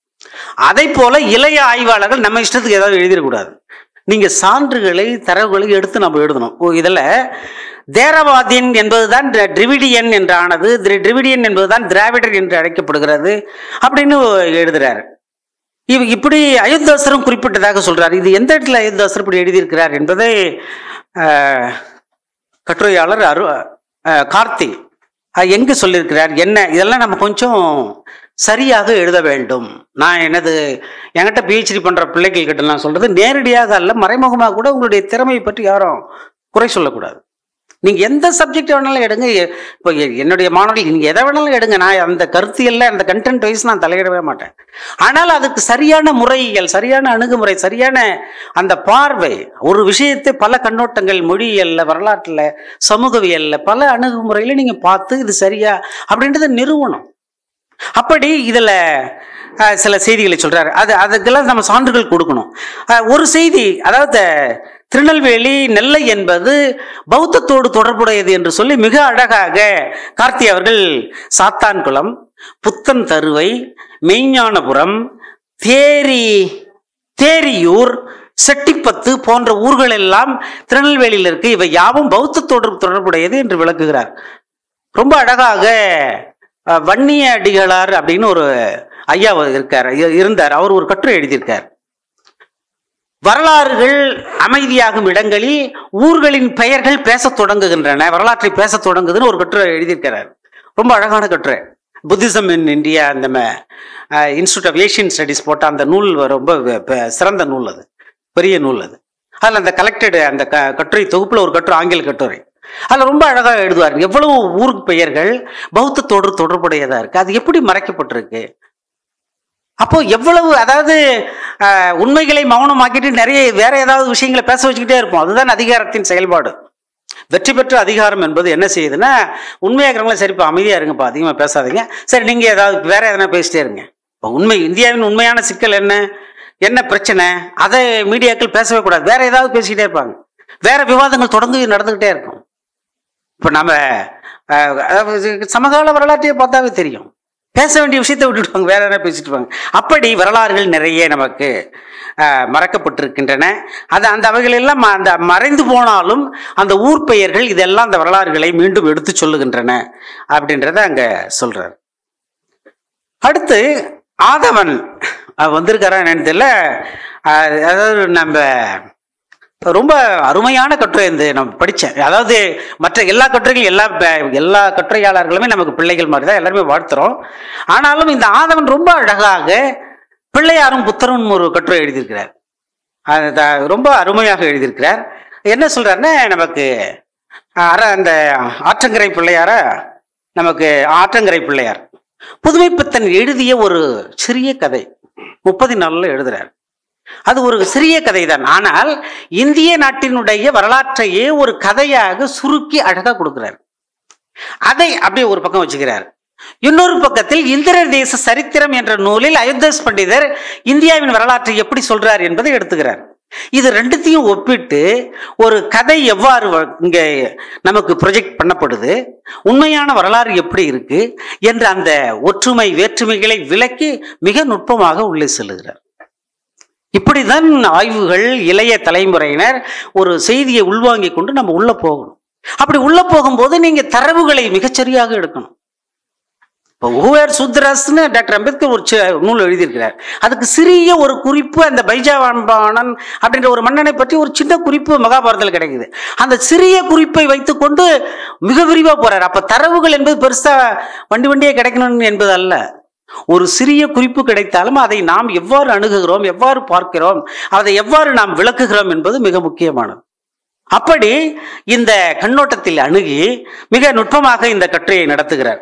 அதை போல இளைய ஆய்வாளர்கள் நம்ம இஷ்டத்துக்கு ஏதாவது எழுதிடக்கூடாது நீங்க சான்றுகளை தரவுகளை எடுத்து நம்ம எழுதணும் ஓ இதில் தேரவாதியன் என்பதுதான் தி- டிரிவிடியன் என்று ஆனது திரி- டிரிவிடியன் என்பதுதான் திராவிடர் என்று அழைக்கப்படுகிறது அப்படின்னு எழுதுறாரு இவ இப்படி அயோத்தாசரும் குறிப்பிட்டதாக சொல்றாரு இது எந்த இடத்துல அயோத்தாசர் இப்படி எழுதியிருக்கிறார் என்பதை ஆஹ், கட்டுரையாளர் அரு ஆஹ், கார்த்தி ஆஹ், எங்கு சொல்லியிருக்கிறார் என்ன இதெல்லாம் நம்ம கொஞ்சம் சரியாக எழுத வேண்டும் நான் எனது என்கிட்ட பிஹெச்டி பண்ற பிள்ளைகள் கிட்ட நான் சொல்றது நேரடியாக அல்ல மறைமுகமாக கூட உங்களுடைய திறமையை பற்றி யாரும் குறை சொல்லக்கூடாது நீங்க எந்த சப்ஜெக்ட் வேணாலும் எடுங்க எ- இப்போ எ- என்னுடைய மாணவர்கள் நீங்க எதை வேணாலும் எடுங்க நான் அந்த கருத்தியல்ல அந்த கண்டென்ட் வைஸ் நான் தலையிடவே மாட்டேன் ஆனால் அதுக்கு சரியான முறையியல் சரியான அணுகுமுறை சரியான அந்த பார்வை ஒரு விஷயத்தை பல கண்ணோட்டங்கள் மொழியியல்ல வரலாற்றுல சமூகவியல்ல பல அணுகுமுறையில நீங்க பார்த்து இது சரியா அப்படின்றத நிறுவனம் அப்படி இதுல அஹ், சில செய்திகளை சொல்றாரு அது அதுக்கெல்லாம் நம்ம சான்றுகள் கொடுக்கணும் அஹ், ஒரு செய்தி அதாவது திருநெல்வேலி நெல்லை என்பது பௌத்தத்தோடு தொடர்புடையது என்று சொல்லி மிக அழகாக கார்த்தி அவர்கள் சாத்தான்குளம் புத்தன் தருவை மெய்ஞானபுரம் தேரி தேரியூர் செட்டிப்பத்து போன்ற ஊர்கள் எல்லாம் திருநெல்வேலியில் இருக்கு இவை யாவும் பௌத்தத்தோடு தொடர்புடையது என்று விளக்குகிறார் ரொம்ப அழகாக அஹ், வன்னிய அடிகளார் அப்படின்னு ஒரு ஐயா இருக்கார் இ- இருந்தார் அவர் ஒரு கட்டுரை எழுதியிருக்கார் வரலாறுகள் அமைதியாகும் இடங்களில் ஊர்களின் பெயர்கள் பேசத் தொடங்குகின்றன வரலாற்றை பேசத் தொடங்குதுன்னு ஒரு கட்டுரை எழுதியிருக்கிறார் ரொம்ப அழகான கட்டுரை புத்திசம் இன் இந்தியா அந்த இன்ஸ்டியூட் ஆஃப் ஏஷியன் ஸ்டடீஸ் போட்ட அந்த நூல் ரொம்ப வ- ப- சிறந்த நூல் அது பெரிய நூல் அது அதில் அந்த கலெக்டட் அந்த க கட்டுரை தொகுப்புல ஒரு கட்டுரை ஆங்கில கட்டுரை அதில் ரொம்ப அழகாக எழுதுவார் எவ்வளவு ஊர் பெயர்கள் பௌத்தத்தோடு தொடர்புடையதா இருக்கு அது எப்படி மறைக்கப்பட்டிருக்கு அப்போ எவ்வளவு அதாவது ஆஹ், உண்மைகளை மௌனமாக்கிட்டு நிறைய வேற ஏதாவது விஷயங்களை பேச வச்சுக்கிட்டே இருப்போம் அதுதான் அதிகாரத்தின் செயல்பாடு வெற்றி பெற்ற அதிகாரம் என்பது என்ன செய்யுதுன்னா உண்மையாக இருக்கிறவங்கள சரிப்பா அமைதியா இருங்கப்பா அதிகமாக பேசாதீங்க சரி நீங்க ஏதாவது வேற எதனா பேசிட்டே இருங்க இப்போ உண்மை இந்தியாவின் உண்மையான சிக்கல் என்ன என்ன பிரச்சனை அதை மீடியாக்கள் பேசவே கூடாது வேற ஏதாவது பேசிக்கிட்டே இருப்பாங்க வேற விவாதங்கள் தொடர்ந்து நடந்துகிட்டே இருக்கும் இப்போ நம்ம அஹ், அதாவது சமகால வரலாற்றையே பார்த்தாவே தெரியும் பேச வேண்டிய விஷயத்தை விட்டுடுவாங்க வேற என்ன பேசிட்டு இருப்பாங்க அப்படி வரலாறுகள் நிறைய நமக்கு அஹ், மறக்கப்பட்டிருக்கின்றன அது அந்த அவைகளெல்லாம் அந்த மறைந்து போனாலும் அந்த ஊர் பெயர்கள் இதெல்லாம் அந்த வரலாறுகளை மீண்டும் எடுத்து சொல்லுகின்றன அப்படின்றத அங்க சொல்றார் அடுத்து ஆதவன் அஹ், வந்திருக்காரா என்னன்னு தெரியல அஹ், அதாவது நம்ம ரொம்ப அருமையான கட்டுரை இந்த நான் படித்தேன் அதாவது மற்ற எல்லா கட்டுரைகளும் எல்லா ப- எல்லா கட்டுரையாளர்களுமே நமக்கு பிள்ளைகள் மாதிரி தான் எல்லாருமே வாழ்த்துறோம் ஆனாலும் இந்த ஆதவன் ரொம்ப அழகாக பிள்ளையாரும் புத்தரும் ஒரு கட்டுரை எழுதியிருக்கிறார் அது த- ரொம்ப அருமையாக எழுதியிருக்கிறார் என்ன சொல்றாருன்னா நமக்கு அற அந்த ஆற்றங்கரை பிள்ளையார நமக்கு ஆற்றங்கரை பிள்ளையார் புதுமைப்பித்தன் எழுதிய ஒரு சிறிய கதை முப்பது நாளில் எழுதுறார் அது ஒரு சிறிய கதை தான் ஆனால் இந்திய நாட்டினுடைய வரலாற்றையே ஒரு கதையாக சுருக்கி அழகா கொடுக்கிறார் அதை அப்படியே ஒரு பக்கம் வச்சுக்கிறார் இன்னொரு பக்கத்தில் இந்திர தேச சரித்திரம் என்ற நூலில் அயோத்தஸ் பண்டிதர் இந்தியாவின் வரலாற்றை எப்படி சொல்றார் என்பதை எடுத்துக்கிறார் இது ரெண்டுத்தையும் ஒப்பிட்டு ஒரு கதை எவ்வாறு வ- இங்க நமக்கு ப்ரொஜெக்ட் பண்ணப்படுது உண்மையான வரலாறு எப்படி இருக்கு என்ற அந்த ஒற்றுமை வேற்றுமைகளை விளக்கி மிக நுட்பமாக உள்ளே செல்லுகிறார் இப்படிதான் ஆய்வுகள் இளைய தலைமுறையினர் ஒரு செய்தியை உள்வாங்கிக் கொண்டு நம்ம உள்ள போகணும் அப்படி உள்ள போகும்போது நீங்க தரவுகளை மிகச்சரியாக எடுக்கணும் இப்போ ஊவர் சுத்ராஸ்னு டாக்டர் அம்பேத்கர் ஒரு சி- நூல் எழுதியிருக்கிறார் அதுக்கு சிறிய ஒரு குறிப்பு அந்த பைஜாவான்பானன் அப்படின்ற ஒரு மன்னனை பற்றி ஒரு சின்ன குறிப்பு மகாபாரதத்தில் கிடைக்குது அந்த சிறிய குறிப்பை வைத்துக்கொண்டு மிக விரிவா போறார் அப்ப தரவுகள் என்பது பெருசா வண்டி வண்டியே கிடைக்கணும் என்பது அல்ல ஒரு சிறிய குறிப்பு கிடைத்தாலும் அதை நாம் எவ்வாறு அணுகுகிறோம் எவ்வாறு பார்க்கிறோம் அதை எவ்வாறு நாம் விளக்குகிறோம் என்பது மிக முக்கியமானது அப்படி இந்த கண்ணோட்டத்தில் அணுகி மிக நுட்பமாக இந்த கட்டுரையை நடத்துகிறார்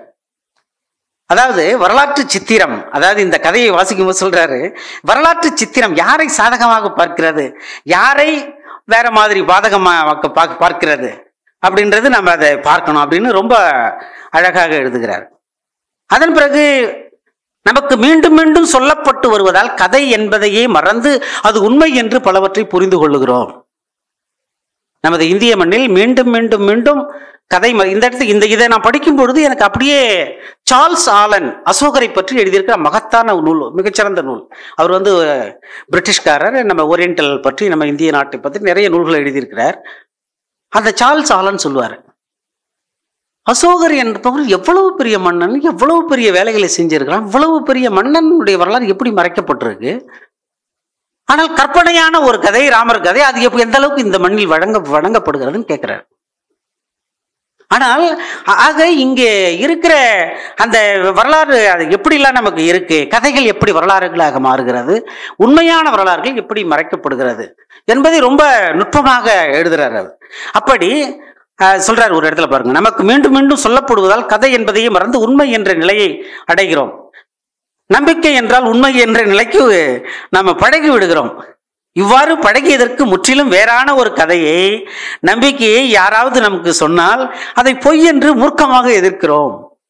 அதாவது வரலாற்று சித்திரம் அதாவது இந்த கதையை வாசிக்கும் போது சொல்றாரு வரலாற்று சித்திரம் யாரை சாதகமாக பார்க்கிறது யாரை வேற மாதிரி பாதகமாக பார்க்க- பார்க்கிறது அப்படின்றது நம்ம அதை பார்க்கணும் அப்படின்னு ரொம்ப அழகாக எழுதுகிறார் அதன் பிறகு நமக்கு மீண்டும் மீண்டும் சொல்லப்பட்டு வருவதால் கதை என்பதையே மறந்து அது உண்மை என்று பலவற்றை புரிந்து கொள்ளுகிறோம் நமது இந்திய மண்ணில் மீண்டும் மீண்டும் மீண்டும் கதை ம- இந்த இடத்துல இந்த இதை நான் படிக்கும் பொழுது எனக்கு அப்படியே சார்ல்ஸ் ஆலன் அசோகரை பற்றி எழுதியிருக்கிற மகத்தான நூல் மிகச்சிறந்த நூல் அவர் வந்து பிரிட்டிஷ்காரர் நம்ம ஓரியண்டல் பற்றி நம்ம இந்திய நாட்டை பற்றி நிறைய நூல்களை எழுதியிருக்கிறார் அந்த சார்ல்ஸ் ஆலன் சொல்லுவார் அசோகர் என்பவர் எவ்வளவு பெரிய மன்னன் எவ்வளவு பெரிய வேலைகளை செஞ்சிருக்கிறான் இவ்வளவு பெரிய மன்னனுடைய வரலாறு எப்படி மறைக்கப்பட்டிருக்கு ஆனால் கற்பனையான ஒரு கதை ராமர் கதை அது எப்ப எந்த அளவுக்கு இந்த மண்ணில் வழங்க வழங்கப்படுகிறதுன்னு கேட்கிறார் ஆனால் ஆ- ஆக இங்கே இருக்கிற அந்த வரலாறு அது எப்படிலாம் நமக்கு இருக்கு கதைகள் எப்படி வரலாறுகளாக மாறுகிறது உண்மையான வரலாறுகள் எப்படி மறைக்கப்படுகிறது என்பதை ரொம்ப நுட்பமாக எழுதுறார் அவர் அப்படி ஆஹ், சொல்றார் ஒரு இடத்துல பாருங்க நமக்கு மீண்டும் மீண்டும் சொல்லப்படுவதால் கதை என்பதையே மறந்து உண்மை என்ற நிலையை அடைகிறோம் நம்பிக்கை என்றால் உண்மை என்ற நிலைக்கு நாம பழகி விடுகிறோம் இவ்வாறு பழகியதற்கு முற்றிலும் வேறான ஒரு கதையை நம்பிக்கையை யாராவது நமக்கு சொன்னால் அதை பொய் என்று மூர்க்கமாக எதிர்க்கிறோம்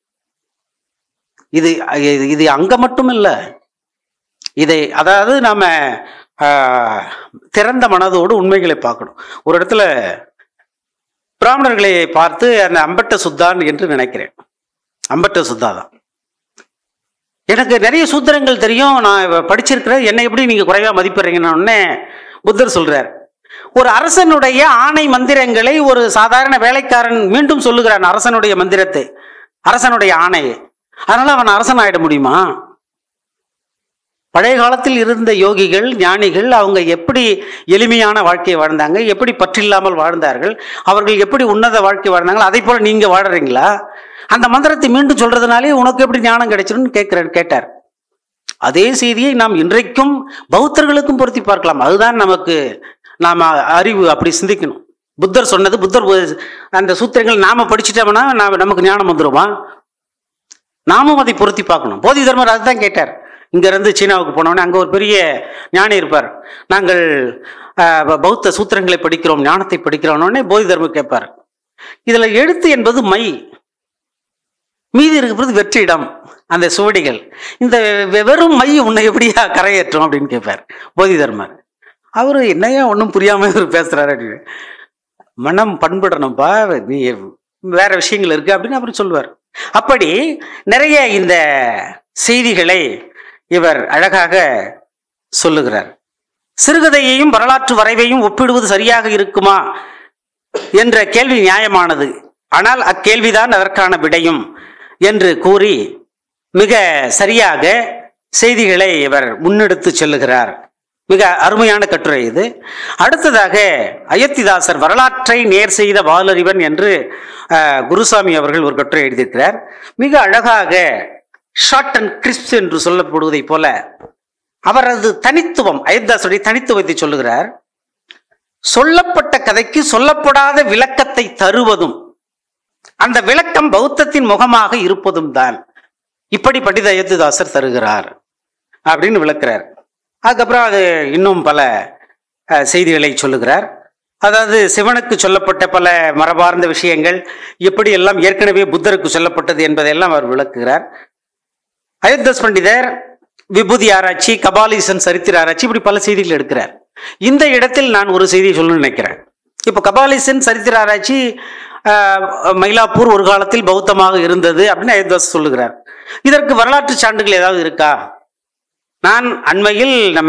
இது இது- இது அங்க மட்டும் இல்ல இதை அதாவது நாம ஆஹ், திறந்த மனதோடு உண்மைகளை பார்க்கணும் ஒரு இடத்துல பிராமணர்களை பார்த்து அந்த அம்பட்ட சுத்தான் என்று நினைக்கிறேன் அம்பட்ட சுத்தா தான் எனக்கு நிறைய சூத்திரங்கள் தெரியும் நான் இவ படிச்சிருக்கிறேன் என்னை எப்படி நீங்க குறைவா மதிப்பிடுறீங்கன்னு உடனே புத்தர் சொல்றார் ஒரு அரசனுடைய ஆணை மந்திரங்களை ஒரு சாதாரண வேலைக்காரன் மீண்டும் சொல்லுகிறான் அரசனுடைய மந்திரத்தை அரசனுடைய ஆணையை அதனால அவன் அரசன் ஆயிட முடியுமா பழைய காலத்தில் இருந்த யோகிகள் ஞானிகள் அவங்க எப்படி எளிமையான வாழ்க்கையை வாழ்ந்தாங்க எப்படி பற்றில்லாமல் வாழ்ந்தார்கள் அவர்கள் எப்படி உன்னத வாழ்க்கை வாழ்ந்தாங்க அதை போல நீங்க வாழறீங்களா அந்த மந்திரத்தை மீண்டும் சொல்றதுனாலே உனக்கு எப்படி ஞானம் கிடைச்சிரும்னு கேட்கிறேன் கேட்டார் அதே செய்தியை நாம் இன்றைக்கும் பௌத்தர்களுக்கும் பொருத்தி பார்க்கலாம் அதுதான் நமக்கு நாம அறிவு அப்படி சிந்திக்கணும் புத்தர் சொன்னது புத்தர் உ- அந்த சூத்திரங்கள் நாம படிச்சிட்டோம்னா நாம நமக்கு ஞானம் வந்துருமா நாமும் அதை பொருத்தி பார்க்கணும் போதி தர்மர் அதுதான் கேட்டார் இங்க இருந்து சீனாவுக்கு போனோடனே அங்க ஒரு பெரிய ஞானி இருப்பார் நாங்கள் ஆஹ், ப- பௌத்த சூத்திரங்களை படிக்கிறோம் ஞானத்தை படிக்கிறோம்னே போதி தர்மர் கேட்பார் இதுல எழுத்து என்பது மை மீதி இருக்கிறது வெற்றிடம் அந்த சுவடிகள் இந்த வெ- வெறும் மை உன்னை எப்படியா கரையேற்றும் அப்படின்னு கேட்பார் போதி தர்மர் அவரு என்னையா ஒன்றும் புரியாம இவர் பேசுறாரு அப்படின்னு மனம் பண்படணும்ப்பா நீ வேற விஷயங்கள் இருக்கு அப்படின்னு அவர் சொல்லுவார் அப்படி நிறைய இந்த செய்திகளை இவர் அழகாக சொல்லுகிறார் சிறுகதையையும் வரலாற்று வரைவையும் ஒப்பிடுவது சரியாக இருக்குமா என்ற கேள்வி நியாயமானது ஆனால் அக்கேள்விதான் அதற்கான விடையும் என்று கூறி மிக சரியாக செய்திகளை இவர் முன்னெடுத்து செல்லுகிறார் மிக அருமையான கட்டுரை இது அடுத்ததாக அயோத்திதாசர் வரலாற்றை நேர் செய்த வாலறிவன் என்று அஹ், குருசாமி அவர்கள் ஒரு கட்டுரை எழுதியிருக்கிறார் மிக அழகாக ஷார்ட் அண்ட் கிறிஸ்ப் என்று சொல்லப்படுவதைப் போல அவரது தனித்துவம் அயோத்திதாசருடைய தனித்துவத்தை சொல்லுகிறார் சொல்லப்பட்ட கதைக்கு சொல்லப்படாத விளக்கத்தை தருவதும் அந்த விளக்கம் பௌத்தத்தின் முகமாக இருப்பதும் தான் இப்படி பண்டித அயோத்திதாசர் தருகிறார் அப்படின்னு விளக்குறார் அதுக்கப்புறம் அது இன்னும் பல அஹ், செய்திகளை சொல்லுகிறார் அதாவது சிவனுக்கு சொல்லப்பட்ட பல மரபார்ந்த விஷயங்கள் எப்படி எல்லாம் ஏற்கனவே புத்தருக்கு சொல்லப்பட்டது என்பதையெல்லாம் அவர் விளக்குகிறார் அயோத்திதாஸ் பண்டிதர் விபூதி ஆராய்ச்சி கபாலீசன் சரித்திர ஆராய்ச்சி இப்படி பல செய்திகள் எடுக்கிறார் இந்த இடத்தில் நான் ஒரு செய்தியை சொல்லணும்னு நினைக்கிறேன் இப்போ கபாலீசன் சரித்திர ஆராய்ச்சி ஆஹ், மயிலாப்பூர் ஒரு காலத்தில் பௌத்தமாக இருந்தது அப்படின்னு அயோத்திதாஸ் சொல்லுகிறார் இதற்கு வரலாற்று சான்றுகள் ஏதாவது இருக்கா நான் அண்மையில் நம்ம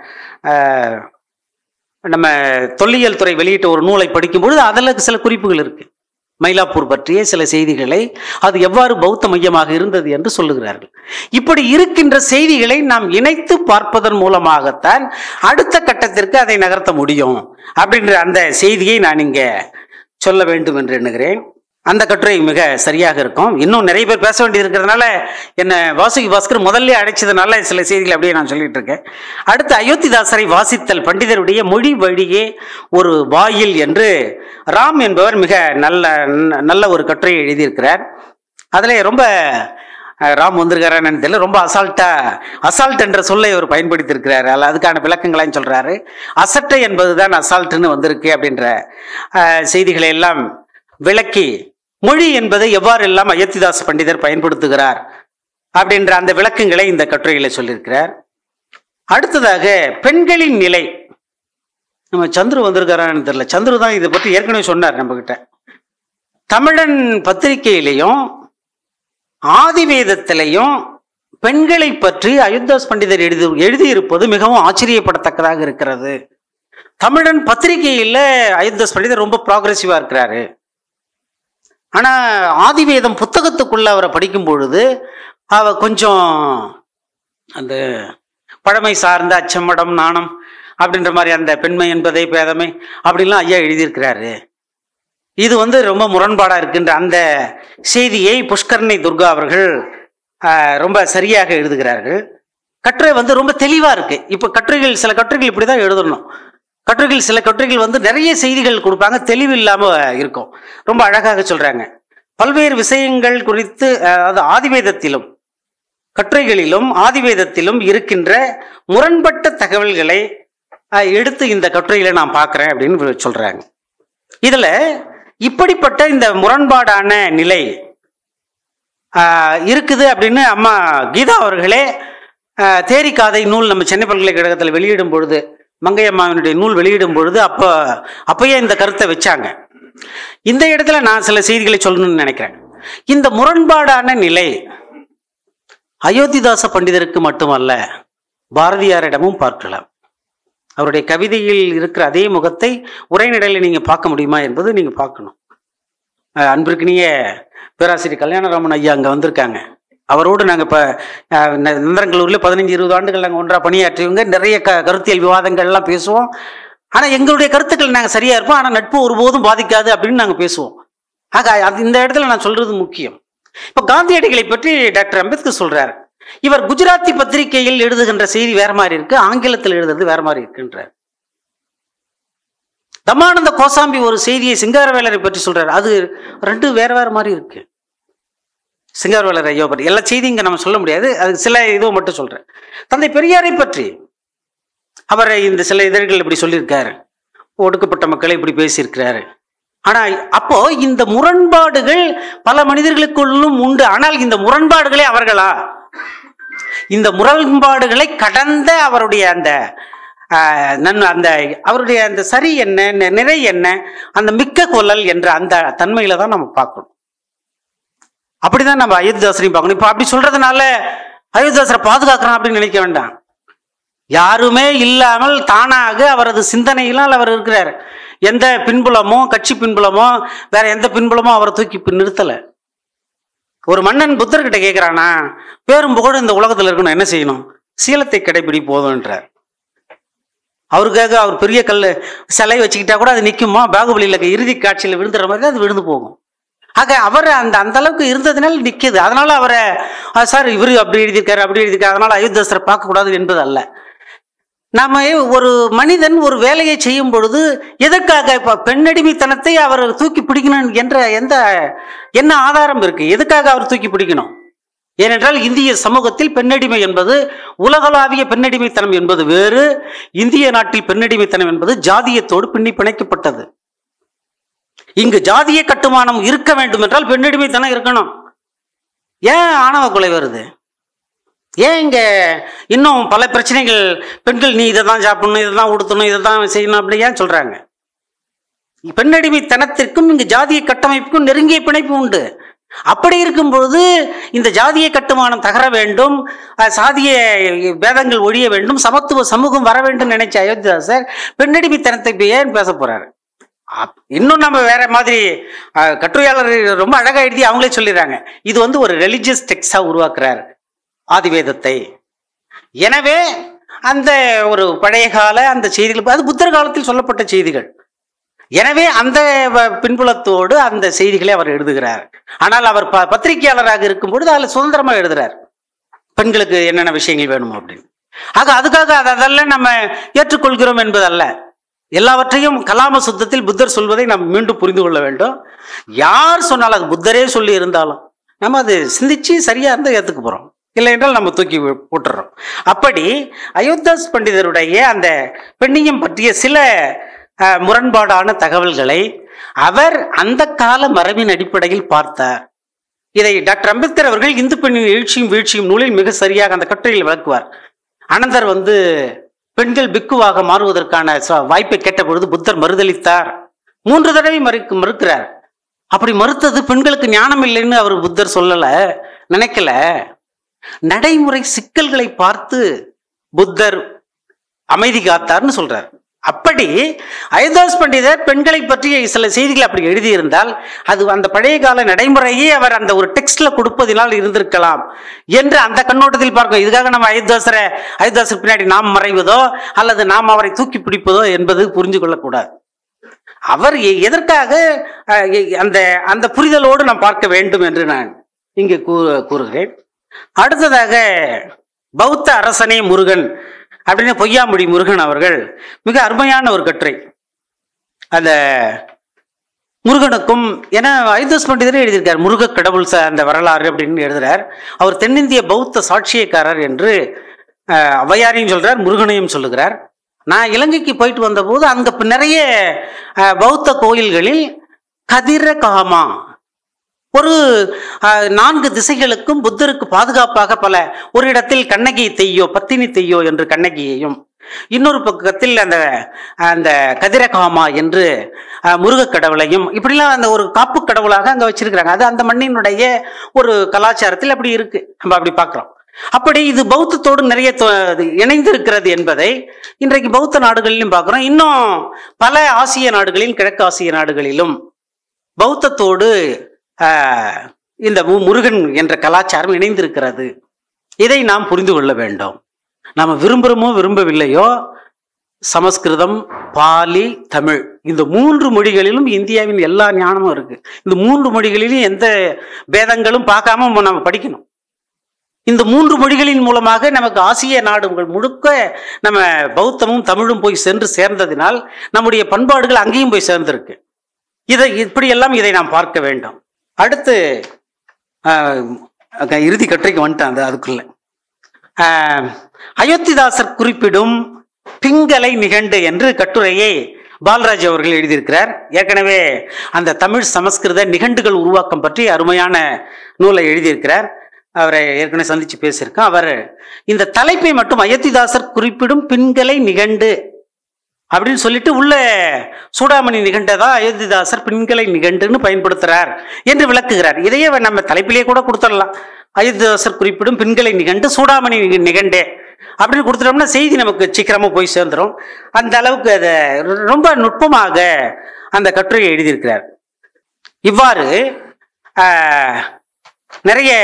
ஆஹ், நம்ம தொல்லியல் துறை வெளியிட்ட ஒரு நூலை படிக்கும்பொழுது அதில் சில குறிப்புகள் இருக்கு மயிலாப்பூர் பற்றிய சில செய்திகளை அது எவ்வாறு பௌத்த மையமாக இருந்தது என்று சொல்லுகிறார்கள் இப்படி இருக்கின்ற செய்திகளை நாம் இணைத்து பார்ப்பதன் மூலமாகத்தான் அடுத்த கட்டத்திற்கு அதை நகர்த்த முடியும் அப்படின்ற அந்த செய்தியை நான் இங்க சொல்ல வேண்டும் என்று எண்ணுகிறேன் அந்த கட்டுரை மிக சரியாக இருக்கும் இன்னும் நிறைய பேர் பேச வேண்டியது இருக்கிறதுனால என்ன வாசுகி பாஸ்கர் முதல்ல அடைச்சதுனால சில செய்திகளை அப்படியே நான் சொல்லிட்டு இருக்கேன் அடுத்து அயோத்திதாசரை வாசித்தல் பண்டிதருடைய மொழி வழியே ஒரு வாயில் என்று ராம் என்பவர் மிக நல்ல நல்ல ஒரு கட்டுரையை எழுதியிருக்கிறார் அதில் ரொம்ப அஹ், ராம் வந்திருக்காரான்னு தெரியல ரொம்ப அசால்ட்டா அசால்ட் என்ற சொல்லை அவர் பயன்படுத்தியிருக்கிறார் அல்ல அதுக்கான விளக்கங்களையும் சொல்றாரு அசட்டை என்பதுதான் அசால்ட்டுன்னு வந்திருக்கு அப்படின்ற அஹ், செய்திகளை எல்லாம் விளக்கி மொழி என்பதை எவ்வாறு எல்லாம் அயோத்திதாஸ் பண்டிதர் பயன்படுத்துகிறார் அப்படின்ற அந்த விளக்கங்களை இந்த கட்டுரையில சொல்லியிருக்கிறார் அடுத்ததாக பெண்களின் நிலை நம்ம சந்துரு வந்திருக்காரான்னு தெரியல சந்துரு தான் இதை பற்றி ஏற்கனவே சொன்னார் நம்ம கிட்ட தமிழன் பத்திரிகையிலையும் ஆதிவேதத்திலையும் பெண்களை பற்றி அயோத்தாஸ் பண்டிதர் எழுதி எழுதியிருப்பது மிகவும் ஆச்சரியப்படத்தக்கதாக இருக்கிறது தமிழன் பத்திரிகையில் அயோத்தாஸ் பண்டிதர் ரொம்ப ப்ராக்ரெசிவா இருக்கிறாரு ஆனா ஆதிவேதம் புத்தகத்துக்குள்ள அவரை படிக்கும் பொழுது அவ கொஞ்சம் அந்த பழமை சார்ந்த அச்சமடம் நாணம் அப்படின்ற மாதிரி அந்த பெண்மை என்பதை பேதமை அப்படின்லாம் ஐயா எழுதியிருக்கிறாரு இது வந்து ரொம்ப முரண்பாடா இருக்கின்ற அந்த செய்தியை புஷ்கரணி துர்கா அவர்கள் ஆஹ், ரொம்ப சரியாக எழுதுகிறார்கள் கட்டுரை வந்து ரொம்ப தெளிவா இருக்கு இப்ப கட்டுரைகள் சில கட்டுரைகள் இப்படிதான் எழுதணும் கட்டுரைகள் சில கட்டுரைகள் வந்து நிறைய செய்திகள் கொடுப்பாங்க தெளிவு இல்லாம இருக்கும் ரொம்ப அழகாக சொல்றாங்க பல்வேறு விஷயங்கள் குறித்து அஹ், அது ஆதிவேதத்திலும் கட்டுரைகளிலும் ஆதிவேதத்திலும் இருக்கின்ற முரண்பட்ட தகவல்களை அஹ், எடுத்து இந்த கட்டுரையில நான் பார்க்கிறேன் அப்படின்னு சொல்றாங்க இதுல இப்படிப்பட்ட இந்த முரண்பாடான நிலை ஆஹ், இருக்குது அப்படின்னு அம்மா கீதா அவர்களே ஆஹ், தேரிக்காதை நூல் நம்ம சென்னை பல்கலைக்கழகத்தில் வெளியிடும் பொழுது மங்கை அம்மாவினுடைய நூல் வெளியிடும் பொழுது அப்போ அப்பயே இந்த கருத்தை வச்சாங்க இந்த இடத்துல நான் சில செய்திகளை சொல்லணும்னு நினைக்கிறேன் இந்த முரண்பாடான நிலை அயோத்திதாச பண்டிதருக்கு மட்டுமல்ல பாரதியாரிடமும் பார்க்கலாம் அவருடைய கவிதையில் இருக்கிற அதே முகத்தை உரைநடையில் நீங்க பார்க்க முடியுமா என்பது நீங்க பார்க்கணும் அஹ் அன்பிற்கினிய பேராசிரியர் கல்யாணராமன் ஐயா அங்க வந்திருக்காங்க அவரோடு நாங்கள் இப்போ நந்தரங்கலூரில் பதினஞ்சு இருபது ஆண்டுகள் நாங்கள் ஒன்றா பணியாற்றியவங்க நிறைய க கருத்தியல் விவாதங்கள்லாம் பேசுவோம் ஆனால் எங்களுடைய கருத்துக்கள் நாங்கள் சரியாக இருப்போம் ஆனால் நட்பு ஒருபோதும் பாதிக்காது அப்படின்னு நாங்கள் பேசுவோம் ஆக அது இந்த இடத்துல நான் சொல்றது முக்கியம் இப்போ காந்தியடிகளை பற்றி டாக்டர் அம்பேத்கர் சொல்றார் இவர் குஜராத்தி பத்திரிகையில் எழுதுகின்ற செய்தி வேற மாதிரி இருக்கு ஆங்கிலத்தில் எழுதுறது வேற மாதிரி இருக்குன்றார் தமானந்த கோசாம்பி ஒரு செய்தியை சிங்காரவேலரை பற்றி சொல்றாரு அது ரெண்டு வேற வேற மாதிரி இருக்கு சிங்காரவேலர் ஐயோ பற்றி எல்லா செய்தியும் இங்க நம்ம சொல்ல முடியாது அது சில இதுவை மட்டும் சொல்றேன் தந்தை பெரியாரை பற்றி அவரை இந்த சில இதழ்கள் இப்படி சொல்லியிருக்காரு ஒடுக்கப்பட்ட மக்களை இப்படி பேசியிருக்கிறாரு ஆனா அப்போ இந்த முரண்பாடுகள் பல மனிதர்களுக்குள்ளும் உண்டு ஆனால் இந்த முரண்பாடுகளே அவர்களா இந்த முரண்பாடுகளை கடந்த அவருடைய அந்த ஆஹ், நன் அந்த அவருடைய அந்த சரி என்ன நி- நிறை என்ன அந்த மிக்க கொள்ளல் என்ற அந்த தன்மையில தான் நம்ம பார்க்கணும் அப்படிதான் நம்ம அயோத்திதாசரையும் பார்க்கணும் இப்போ அப்படி சொல்றதுனால அயோத்திதாசரை பாதுகாக்கிறோம் அப்படின்னு நினைக்க வேண்டாம் யாருமே இல்லாமல் தானாக அவரது சிந்தனையினால் அவர் இருக்கிறார் எந்த பின்புலமோ கட்சி பின்புலமோ வேற எந்த பின்புலமோ அவரை தூக்கி இப்ப நிறுத்தல ஒரு மன்னன் புத்தர்கிட்ட கேட்கிறானா பேரும் புகழும் இந்த உலகத்துல இருக்கணும் என்ன செய்யணும் சீலத்தை கடைபிடி போதும்ன்றார் அவருக்காக அவர் பெரிய கல் சிலை வச்சுக்கிட்டா கூட அது நிற்குமா பாகுபலியில் இறுதி காட்சியில் விழுந்துற மாதிரி அது விழுந்து போகும் ஆக அவர் அந்த அந்த அளவுக்கு இருந்ததுனால நிற்கிது அதனால அவரை "ஆ, சார் இவர் அப்படி எழுதியிருக்காரு அப்படி எழுதியிருக்காரு அதனால அயோத்தியாசரை பார்க்கக்கூடாது என்பது அல்ல நாம ஒரு மனிதன் ஒரு வேலையை செய்யும் பொழுது எதற்காக இப்ப பெண்ணடிமைத்தனத்தை அவர் தூக்கி பிடிக்கணும் என்ற எந்த என்ன ஆதாரம் இருக்கு எதுக்காக அவர் தூக்கி பிடிக்கணும் ஏனென்றால் இந்திய சமூகத்தில் பெண்ணடிமை என்பது உலகளாவிய பெண்ணடிமைத்தனம் என்பது வேறு இந்திய நாட்டில் பெண்ணடிமைத்தனம் என்பது ஜாதியத்தோடு பின்னி பிணைக்கப்பட்டது இங்கு ஜாதிய கட்டுமானம் இருக்க வேண்டும் என்றால் பெண்ணடிமைத்தனம் இருக்கணும் ஏன் ஆணவ கொலை வருது ஏன் இங்க இன்னும் பல பிரச்சனைகள் பெண்கள் நீ இதை தான் சாப்பிடணும் இதை தான் உடுத்தணும் இதை தான் செய்யணும் அப்படி ஏன் சொல்றாங்க பெண்ணடிமைத்தனத்திற்கும் இங்கு ஜாதிய கட்டமைப்புக்கும் நெருங்கிய பிணைப்பு உண்டு அப்படி இருக்கும் பொழுது இந்த ஜாதிய கட்டுமானம் தகர வேண்டும் அஹ், சாதிய பேதங்கள் ஒழிய வேண்டும் சமத்துவ சமூகம் வர வேண்டும் நினைச்ச அயோத்திதாசர் பெண்ணடிமைத்தனத்தை இப்ப ஏன் பேச போறாரு அப்- இன்னும் நம்ம வேற மாதிரி அஹ், கட்டுரையாளர் ரொம்ப அழகா எழுதி அவங்களே சொல்லிடுறாங்க இது வந்து ஒரு ரெலிஜியஸ் டெக்ஸ்டா உருவாக்குறார் ஆதிவேதத்தை எனவே அந்த ஒரு பழைய கால அந்த செய்திகள் அது புத்தர் காலத்தில் சொல்லப்பட்ட செய்திகள் எனவே அந்த வ- பின்புலத்தோடு அந்த செய்திகளை அவர் எழுதுகிறார் ஆனால் அவர் ப- பத்திரிகையாளராக இருக்கும் பொழுது அதில் சுதந்திரமா எழுதுறார் பெண்களுக்கு என்னென்ன விஷயங்கள் வேணும் அப்படின்னு ஆக அதுக்காக அது அதெல்லாம் நம்ம ஏற்றுக்கொள்கிறோம் என்பதல்ல எல்லாவற்றையும் கலாம சுத்தத்தில் புத்தர் சொல்வதை நாம் மீண்டும் புரிந்து கொள்ள வேண்டும் யார் சொன்னாலும் அது புத்தரே சொல்லி இருந்தாலும் நம்ம அது சிந்திச்சு சரியா இருந்தால் ஏற்றுக்க போறோம் இல்லை என்றால் நம்ம தூக்கி வி- போட்டுறோம் அப்படி அயோத்தாஸ் பண்டிதருடைய அந்த பெண்ணியம் பற்றிய சில அஹ், முரண்பாடான தகவல்களை அவர் அந்த கால மரபின் அடிப்படையில் பார்த்தார் இதை டாக்டர் அம்பேத்கர் அவர்கள் இந்து பெண்ணின் எழுச்சியும் வீழ்ச்சியும் நூலில் மிக சரியாக அந்த கட்டுரையில் விளக்குவார் அனந்தர் வந்து பெண்கள் பிக்குவாக மாறுவதற்கான ச- வாய்ப்பை கேட்ட பொழுது புத்தர் மறுதளித்தார் மூன்று தடவை மறுக்கு மறுக்கிறார் அப்படி மறுத்தது பெண்களுக்கு ஞானம் இல்லைன்னு அவர் புத்தர் சொல்லல நினைக்கல நடைமுறை சிக்கல்களை பார்த்து புத்தர் அமைதி காத்தார்னு சொல்றார் அப்படி அயோத்தாஸ் பண்டிதர் பெண்களை பற்றிய சில செய்திகள் அப்படி எழுதியிருந்தால் அது அந்த பழைய கால நடைமுறையே அவர் அந்த ஒரு டெக்ஸ்ட்ல கொடுப்பதினால் இருந்திருக்கலாம் என்று அந்த கண்ணோட்டத்தில் பார்க்கும் இதுக்காக நம்ம அயோத்தாசரை அயோத்தாசர் பின்னாடி நாம் மறைவதோ அல்லது நாம் அவரை தூக்கி பிடிப்பதோ என்பது புரிஞ்சு கொள்ளக்கூடாது அவர் எ- எதற்காக அஹ், எ- அந்த அந்த புரிதலோடு நாம் பார்க்க வேண்டும் என்று நான் இங்கே கூ கூறுகிறேன் அடுத்ததாக பௌத்த அரசனே முருகன் அப்படின்னு பொய்யாமொழி முருகன் அவர்கள் மிக அருமையான ஒரு கட்டுரை அந்த முருகனுக்கும் ஏன்னா ஐதஸ் பண்டிதரே எழுதியிருக்கார் முருக கடவுள் ச அந்த வரலாறு அப்படின்னு எழுதுறார் அவர் தென்னிந்திய பௌத்த சாட்சியக்காரர் என்று அஹ், ஔவையாரையும் சொல்றார் முருகனையும் சொல்லுகிறார் நான் இலங்கைக்கு போயிட்டு வந்தபோது அங்க இப்ப நிறைய அஹ், பௌத்த கோயில்களில் கதிர காமா ஒரு அஹ், நான்கு திசைகளுக்கும் புத்தருக்கு பாதுகாப்பாக பல ஒரு இடத்தில் கண்ணகி தெய்யோ பத்தினி தெய்யோ என்று கண்ணகியையும் இன்னொரு பக்கத்தில் அந்த அந்த கதிரகாமா என்று அஹ், முருகக் கடவுளையும் இப்படிலாம் அந்த ஒரு காப்பு கடவுளாக அங்க வச்சிருக்கிறாங்க அது அந்த மண்ணினுடைய ஒரு கலாச்சாரத்தில் அப்படி இருக்கு நம்ம அப்படி பார்க்கிறோம் அப்படி இது பௌத்தத்தோடு நிறைய தொ- இது இணைந்து இருக்கிறது என்பதை இன்றைக்கு பௌத்த நாடுகளிலும் பார்க்கிறோம் இன்னும் பல ஆசிய நாடுகளில் கிழக்கு ஆசிய நாடுகளிலும் பௌத்தத்தோடு ஆஹ், இந்த மு- முருகன் என்ற கலாச்சாரம் இணைந்திருக்கிறது இதை நாம் புரிந்து கொள்ள வேண்டும் நாம் விரும்புகிறோமோ விரும்பவில்லையோ சமஸ்கிருதம் பாலி தமிழ் இந்த மூன்று மொழிகளிலும் இந்தியாவின் எல்லா ஞானமும் இருக்கு இந்த மூன்று மொழிகளிலும் எந்த பேதங்களும் பார்க்காம நம்ம படிக்கணும் இந்த மூன்று மொழிகளின் மூலமாக நமக்கு ஆசிய நாடுகள் முழுக்க நம்ம பௌத்தமும் தமிழும் போய் சென்று சேர்ந்ததினால் நம்முடைய பண்பாடுகள் அங்கேயும் போய் சேர்ந்திருக்கு இதை இப்படியெல்லாம் இதை நாம் பார்க்க வேண்டும் அடுத்து ஆஹ், அங்க இறுதி கட்டுரைக்கு வந்துட்டேன் அந்த அதுக்குள்ள ஆஹ், அயோத்திதாசர் குறிப்பிடும் பிங்கலை நிகண்டு என்று கட்டுரையை பாலராஜ் அவர்கள் எழுதியிருக்கிறார் ஏற்கனவே அந்த தமிழ் சமஸ்கிருத நிகண்டுகள் உருவாக்கம் பற்றி அருமையான நூலை எழுதியிருக்கிறார் அவரை ஏற்கனவே சந்திச்சு பேசியிருக்கோம் அவர் இந்த தலைப்பை மட்டும் அயோத்திதாசர் குறிப்பிடும் பின்களை நிகண்டு அப்படின்னு சொல்லிட்டு உள்ள சூடாமணி நிகண்டதா அயோத்திதாசர் பின்களை நிகண்டுன்னு பயன்படுத்துறார் என்று விளக்குகிறார் இதையே நம்ம தலைப்பிலேயே கூட கொடுத்துடலாம் அயோத்திதாசர் குறிப்பிடும் பின்களை நிகண்டு சூடாமணி நிக- நிகண்டே அப்படின்னு கொடுத்துட்டோம்னா செய்தி நமக்கு சீக்கிரமா போய் சேர்ந்துரும் அந்த அளவுக்கு அதை ரொம்ப நுட்பமாக அந்த கட்டுரையை எழுதியிருக்கிறார் இவ்வாறு ஆஹ், நிறைய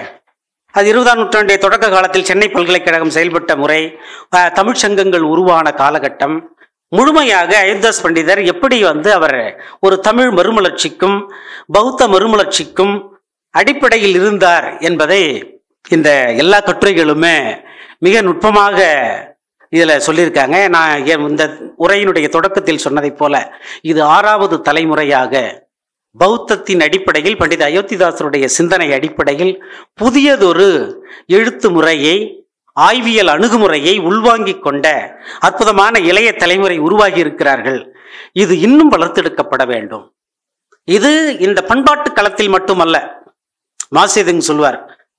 அது இருபதாம் நூற்றாண்டுடைய தொடக்க காலத்தில் சென்னை பல்கலைக்கழகம் செயல்பட்ட முறை ஆஹ், தமிழ்ச் சங்கங்கள் உருவான காலகட்டம் முழுமையாக அயோத்திதாஸ் பண்டிதர் எப்படி வந்து அவர் ஒரு தமிழ் மறுமலர்ச்சிக்கும் பௌத்த மறுமலர்ச்சிக்கும் அடிப்படையில் இருந்தார் என்பதை இந்த எல்லா கட்டுரைகளுமே மிக நுட்பமாக இதில் சொல்லியிருக்காங்க நான் ஏ- இந்த உரையினுடைய தொடக்கத்தில் சொன்னதைப் போல இது ஆறாவது தலைமுறையாக பௌத்தத்தின் அடிப்படையில் பண்டித அயோத்திதாசருடைய சிந்தனை அடிப்படையில் புதியதொரு எழுத்து முறையை ஆய்வியல் அணுகுமுறையை உள்வாங்கிக் கொண்ட அற்புதமான இளைய தலைமுறை உருவாகி இருக்கிறார்கள் இது இன்னும் வளர்த்தெடுக்கப்பட வேண்டும் இது இந்த பண்பாட்டு களத்தில் மட்டுமல்ல மாசேதுங்க சொல்வார்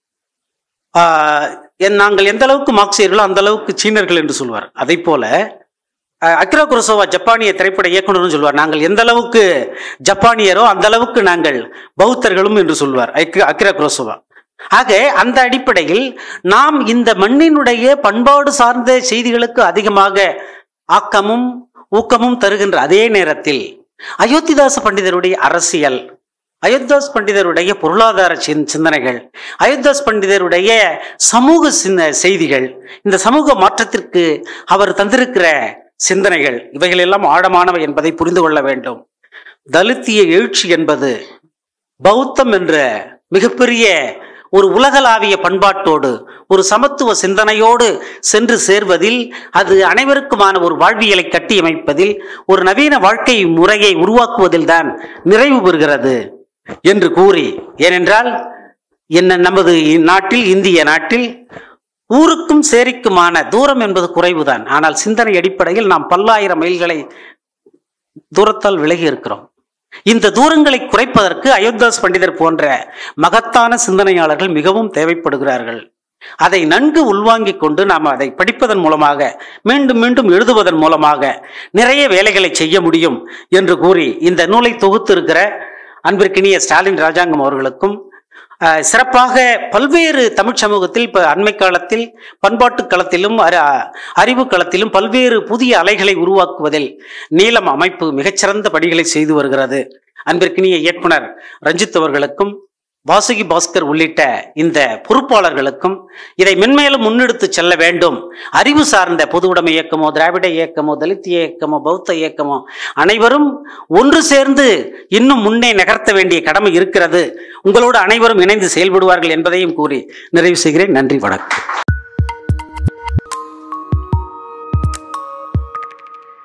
ஆஹ், என் நாங்கள் எந்த அளவுக்கு மார்க்சியர்களோ அந்த அளவுக்கு சீனர்கள் என்று சொல்வார் அதை போல அஹ், அக்கிரா குரோசோவா ஜப்பானிய திரைப்பட இயக்குனர்னு சொல்வார் நாங்கள் எந்த அளவுக்கு ஜப்பானியரோ அந்த அளவுக்கு நாங்கள் பௌத்தர்களும் என்று சொல்வார் அக்கிரா அக்கிரா குரோசோவா ஆக அந்த அடிப்படையில் நாம் இந்த மண்ணினுடைய பண்பாடு சார்ந்த செய்திகளுக்கு அதிகமாக ஆக்கமும் ஊக்கமும் தருகின்ற அதே நேரத்தில் அயோத்திதாச பண்டிதருடைய அரசியல் அயோத்திதாஸ் பண்டிதருடைய பொருளாதார சிந்- சிந்தனைகள் அயோத்திதாஸ் பண்டிதருடைய சமூக சிந்த செய்திகள் இந்த சமூக மாற்றத்திற்கு அவர் தந்திருக்கிற சிந்தனைகள் இவைகள் எல்லாம் ஆழமானவை என்பதை புரிந்து கொள்ள வேண்டும் தலித்திய எழுச்சி என்பது பௌத்தம் என்ற மிகப்பெரிய ஒரு உலகளாவிய பண்பாட்டோடு ஒரு சமத்துவ சிந்தனையோடு சென்று சேர்வதில் அது அனைவருக்குமான ஒரு வாழ்வியலை கட்டியமைப்பதில் ஒரு நவீன வாழ்க்கை முறையை உருவாக்குவதில் தான் நிறைவு பெறுகிறது என்று கூறி ஏனென்றால் என்ன நமது நாட்டில் இந்திய நாட்டில் ஊருக்கும் சேரிக்குமான தூரம் என்பது குறைவுதான் ஆனால் சிந்தனை அடிப்படையில் நாம் பல்லாயிரம் மைல்களை தூரத்தால் விலகி இருக்கிறோம் இந்த தூரங்களை குறைப்பதற்கு அயோத்தாஸ் பண்டிதர் போன்ற மகத்தான சிந்தனையாளர்கள் மிகவும் தேவைப்படுகிறார்கள் அதை நன்கு உள்வாங்கிக் கொண்டு நாம் அதை படிப்பதன் மூலமாக மீண்டும் மீண்டும் எழுதுவதன் மூலமாக நிறைய வேலைகளை செய்ய முடியும் என்று கூறி இந்த நூலை தொகுத்திருக்கிற அன்பிற்கினிய ஸ்டாலின் ராஜாங்கம் அவர்களுக்கும் அஹ், சிறப்பாக பல்வேறு தமிழ் சமூகத்தில் இப்போ அண்மை காலத்தில் பண்பாட்டு களத்திலும் அறி- அறிவு களத்திலும் பல்வேறு புதிய அலைகளை உருவாக்குவதில் நீலம் அமைப்பு மிகச்சிறந்த பணிகளை செய்து வருகிறது அன்பிற்கினிய இயக்குனர் ரஞ்சித் அவர்களுக்கும் வாசுகி பாஸ்கர் உள்ளிட்ட இந்த பொறுப்பாளர்களுக்கும் இதை மென்மேலும் முன்னெடுத்து செல்ல வேண்டும் அறிவு சார்ந்த பொது உடைமை இயக்கமோ திராவிட இயக்கமோ தலித் இயக்கமோ பௌத்த இயக்கமோ அனைவரும் ஒன்று சேர்ந்து இன்னும் முன்னே நகர்த்த வேண்டிய கடமை இருக்கிறது உங்களோடு அனைவரும் இணைந்து செயல்படுவார்கள் என்பதையும் கூறி நிறைவு செய்கிறேன் நன்றி வணக்கம்